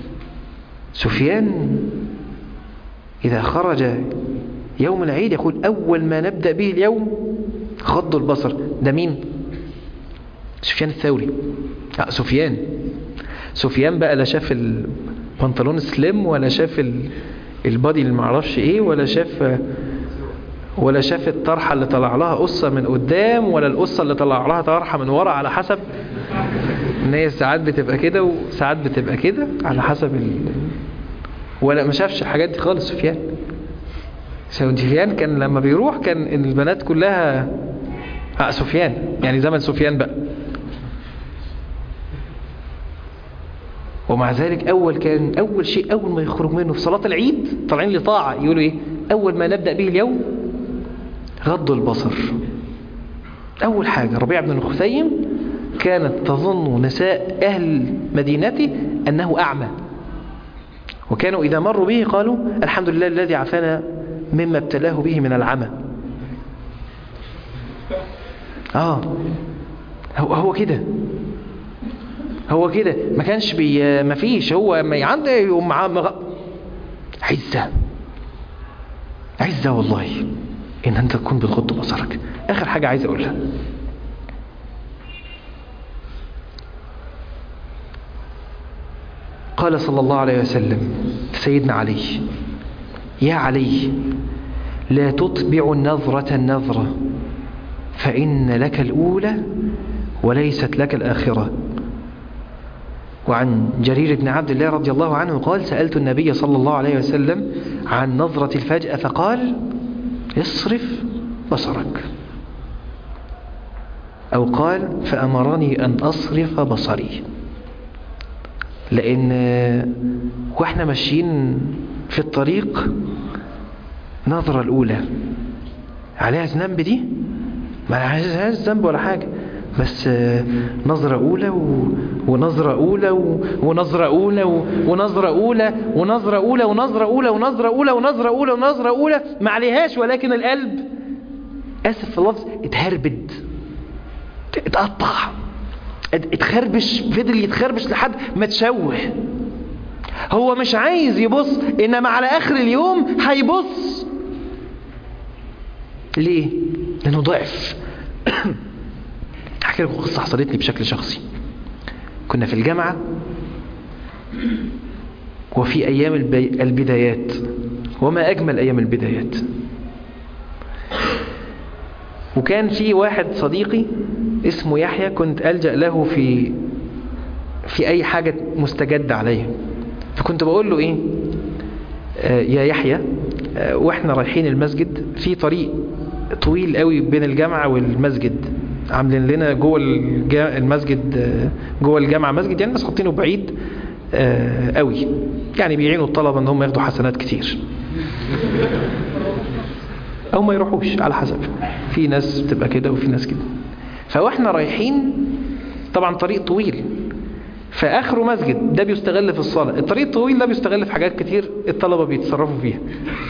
سفيان إذا خرج يوم العيد يقول أول ما نبدأ به اليوم غض البصر ده مين سفيان الثوري آه سفيان سفيان بقى لا شاف البنطلون سليم ولا شاف ال... البادي اللي معرفش ايه ولا شاف ولا شاف الطرحة اللي طلع لها قصة من قدام ولا القصة اللي طلع لها طرحة من ورا على حسب ان هي ساعات بتبقى كده وساعات بتبقى كده على حسب ال... ولا ما شافش الحاجات دي خالص سفيان سفيان كان لما بيروح كان البنات كلها آه سفيان يعني زمن سفيان بقى ومع ذلك أول كان أول شيء أول ما يخرج منه في صلاة العيد طالعين لطاعة يقولوا إيه أول ما نبدأ به اليوم غض البصر أول حاجة ربيع بن الخثيم كانت تظن نساء أهل مدينته أنه أعمى وكانوا إذا مروا به قالوا الحمد لله الذي عافانا مما ابتلاه به من العمى آه هو, هو كده هو كده ما كانش بي ما فيش هو ما عنده يقوم معاه مغ... عزة عزة والله ان انت تكون بتغض بصرك اخر حاجة عايز اقولها قال صلى الله عليه وسلم سيدنا علي يا علي لا تطبع النظرة النظرة فإن لك الأولى وليست لك الآخرة وعن جرير بن عبد الله رضي الله عنه قال سألت النبي صلى الله عليه وسلم عن نظرة الفجأة فقال اصرف بصرك أو قال فأمرني أن أصرف بصري لأن وإحنا ماشيين في الطريق نظرة الأولى عليها ذنب دي ما عليهاش ذنب ولا حاجة بس نظرة أولى و... ونظرة أولى و... ونظرة أولى و... ونظرة أولى ونظرة أولى ونظرة أولى ونظرة أولى ونظرة أولى ونظرة أولى ما عليهاش ولكن القلب آسف في اللفظ اتهربد اتقطع اتخربش فضل يتخربش لحد ما تشوه هو مش عايز يبص إنما على آخر اليوم هيبص ليه؟ لأنه ضعف احكي لكم قصه حصلت لي بشكل شخصي كنا في الجامعه وفي ايام البي... البدايات وما اجمل ايام البدايات وكان في واحد صديقي اسمه يحيى كنت الجا له في في اي حاجه مستجد عليا فكنت بقول له ايه آه يا يحيى آه واحنا رايحين المسجد في طريق طويل قوي بين الجامعه والمسجد عاملين لنا جوه المسجد جوه الجامعه مسجد يعني بس حاطينه بعيد قوي يعني بيعينوا الطلبه ان هم ياخدوا حسنات كتير او ما يروحوش على حسب في ناس بتبقى كده وفي ناس كده فاحنا رايحين طبعا طريق طويل فاخره مسجد ده بيستغل في الصلاه الطريق الطويل ده بيستغل في حاجات كتير الطلبه بيتصرفوا فيها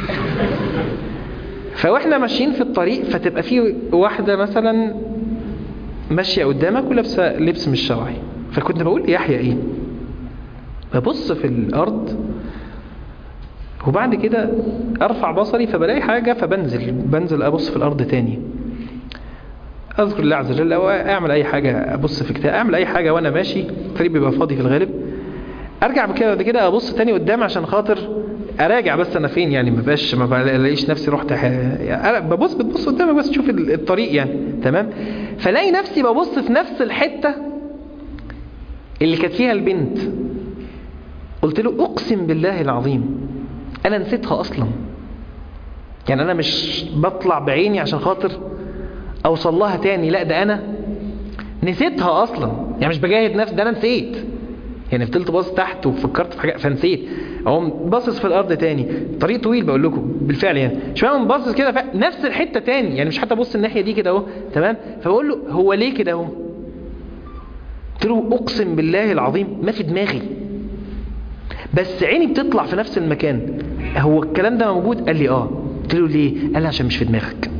فاحنا ماشيين في الطريق فتبقى في واحده مثلا ماشيه قدامك ولابسه لبس مش شرعي فكنت بقول يحيى ايه ببص في الارض وبعد كده ارفع بصري فبلاقي حاجه فبنزل بنزل ابص في الارض تاني اذكر الله عز وجل او اعمل اي حاجه ابص في كتاب اعمل اي حاجه وانا ماشي الطريق بيبقى فاضي في الغالب ارجع بكده بعد كده ابص تاني قدام عشان خاطر اراجع بس انا فين يعني ما بقاش ما بلاقيش نفسي رحت ح... يعني ببص بتبص قدامك بس تشوف الطريق يعني تمام فلاقي نفسي ببص في نفس الحته اللي كانت فيها البنت قلت له اقسم بالله العظيم انا نسيتها اصلا يعني انا مش بطلع بعيني عشان خاطر اوصل لها تاني لا ده انا نسيتها اصلا يعني مش بجاهد نفسي ده انا نسيت يعني فضلت باصص تحت وفكرت في حاجه فنسيت اقوم باصص في الارض تاني طريق طويل بقول لكم بالفعل يعني شويه اقوم باصص كده ف... نفس الحته تاني يعني مش حتى ابص الناحيه دي كده اهو تمام فبقول له هو ليه كده اهو قلت له اقسم بالله العظيم ما في دماغي بس عيني بتطلع في نفس المكان هو الكلام ده موجود قال لي اه قلت له ليه قال لي عشان مش في دماغك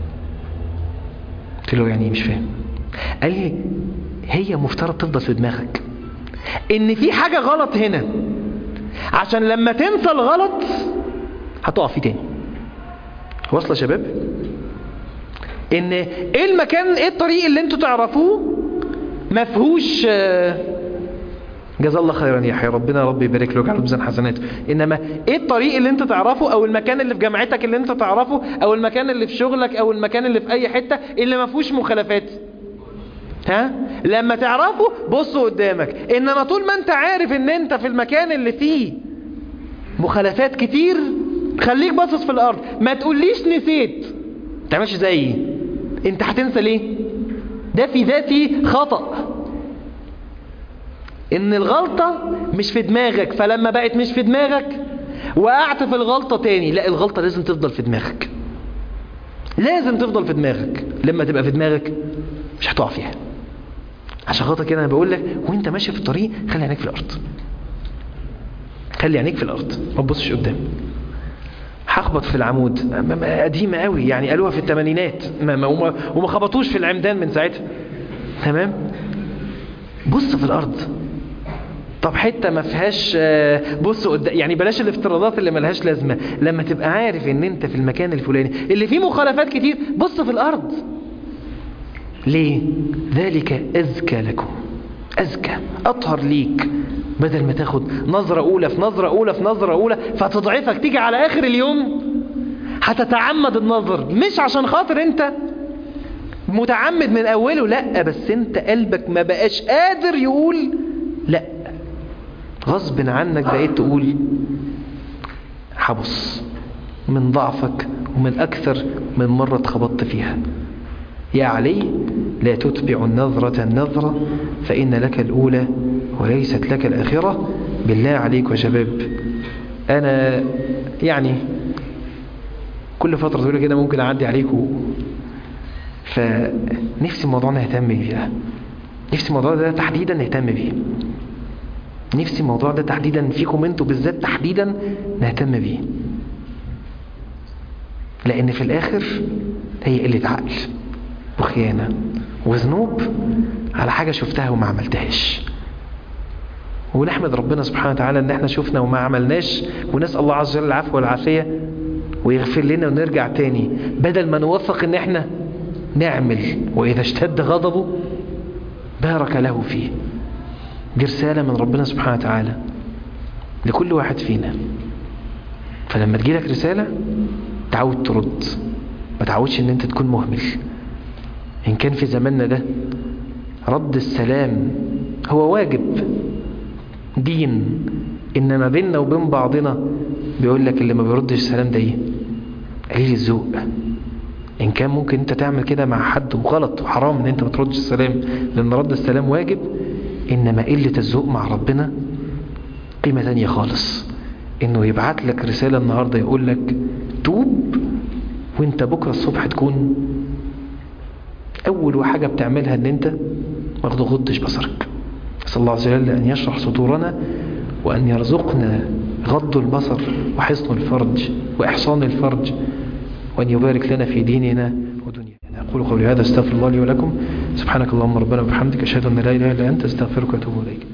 قلت له يعني مش فاهم قال لي هي مفترض تفضل في دماغك ان في حاجة غلط هنا عشان لما تنسى الغلط هتقع فيه تاني واصله يا شباب ان ايه المكان ايه الطريق اللي انتوا تعرفوه ما فيهوش آه، جزا الله خيرا يا حي ربنا ربي يبارك له على ميزان حسناته انما ايه الطريق اللي انت تعرفه او المكان اللي في جامعتك اللي انت تعرفه او المكان اللي في شغلك او المكان اللي في اي حتة اللي ما فيهوش مخالفات ها لما تعرفه بص قدامك انما طول ما انت عارف ان انت في المكان اللي فيه مخالفات كتير خليك باصص في الارض ما تقوليش نسيت ما تعملش زيي انت هتنسى ليه ده في ذاتي خطأ ان الغلطة مش في دماغك فلما بقت مش في دماغك وقعت في الغلطة تاني لا الغلطة لازم تفضل في دماغك لازم تفضل في دماغك لما تبقى في دماغك مش هتقع فيها عشان خاطر كده انا بقول لك وانت ماشي في الطريق خلي عينيك في الارض خلي عينيك في الارض ما تبصش قدام هخبط في العمود م- م- قديمه قوي يعني قالوها في الثمانينات ما- ما- وما وما خبطوش في العمدان من ساعتها تمام بص في الارض طب حته ما فيهاش آه، بص قدام يعني بلاش الافتراضات اللي ملهاش لازمه لما تبقى عارف ان انت في المكان الفلاني اللي فيه مخالفات كتير بص في الارض ليه ذلك أزكى لكم أزكى أطهر ليك بدل ما تاخد نظرة أولى في نظرة أولى في نظرة أولى فتضعفك تيجي على آخر اليوم هتتعمد النظر مش عشان خاطر أنت متعمد من أوله لا بس أنت قلبك ما بقاش قادر يقول لا غصب عنك بقيت تقول حبص من ضعفك ومن أكثر من مرة اتخبطت فيها يا علي لا تتبع النظرة النظرة فإن لك الأولى وليست لك الآخرة بالله عليك يا شباب أنا يعني كل فترة تقول كده ممكن أعدي عليكم فنفسي الموضوع نهتم بيه ده نفسي الموضوع ده تحديدا نهتم بيه نفسي الموضوع ده تحديدا فيكم انتوا بالذات تحديدا نهتم بيه لأن في الآخر هي قلة عقل وخيانة وذنوب على حاجة شفتها وما عملتهاش ونحمد ربنا سبحانه وتعالى ان احنا شفنا وما عملناش ونسأل الله عز وجل العفو والعافية ويغفر لنا ونرجع تاني بدل ما نوفق ان احنا نعمل واذا اشتد غضبه بارك له فيه دي رسالة من ربنا سبحانه وتعالى لكل واحد فينا فلما تجيلك رسالة تعود ترد ما تعودش ان انت تكون مهمل ان كان في زماننا ده رد السلام هو واجب دين انما بيننا وبين بعضنا بيقول لك اللي ما بيردش السلام ده ايه قليل الذوق ان كان ممكن انت تعمل كده مع حد وغلط وحرام ان انت ما تردش السلام لان رد السلام واجب انما قلة الذوق مع ربنا قيمة تانية خالص انه يبعت لك رسالة النهاردة يقول لك توب وانت بكرة الصبح تكون اول حاجة بتعملها ان انت ما تغضش بصرك نسأل الله عز وجل ان يشرح صدورنا وان يرزقنا غض البصر وحسن الفرج واحصان الفرج وان يبارك لنا في ديننا ودنيانا اقول قولي هذا استغفر الله لي ولكم سبحانك اللهم ربنا وبحمدك اشهد ان لا اله الا انت استغفرك واتوب اليك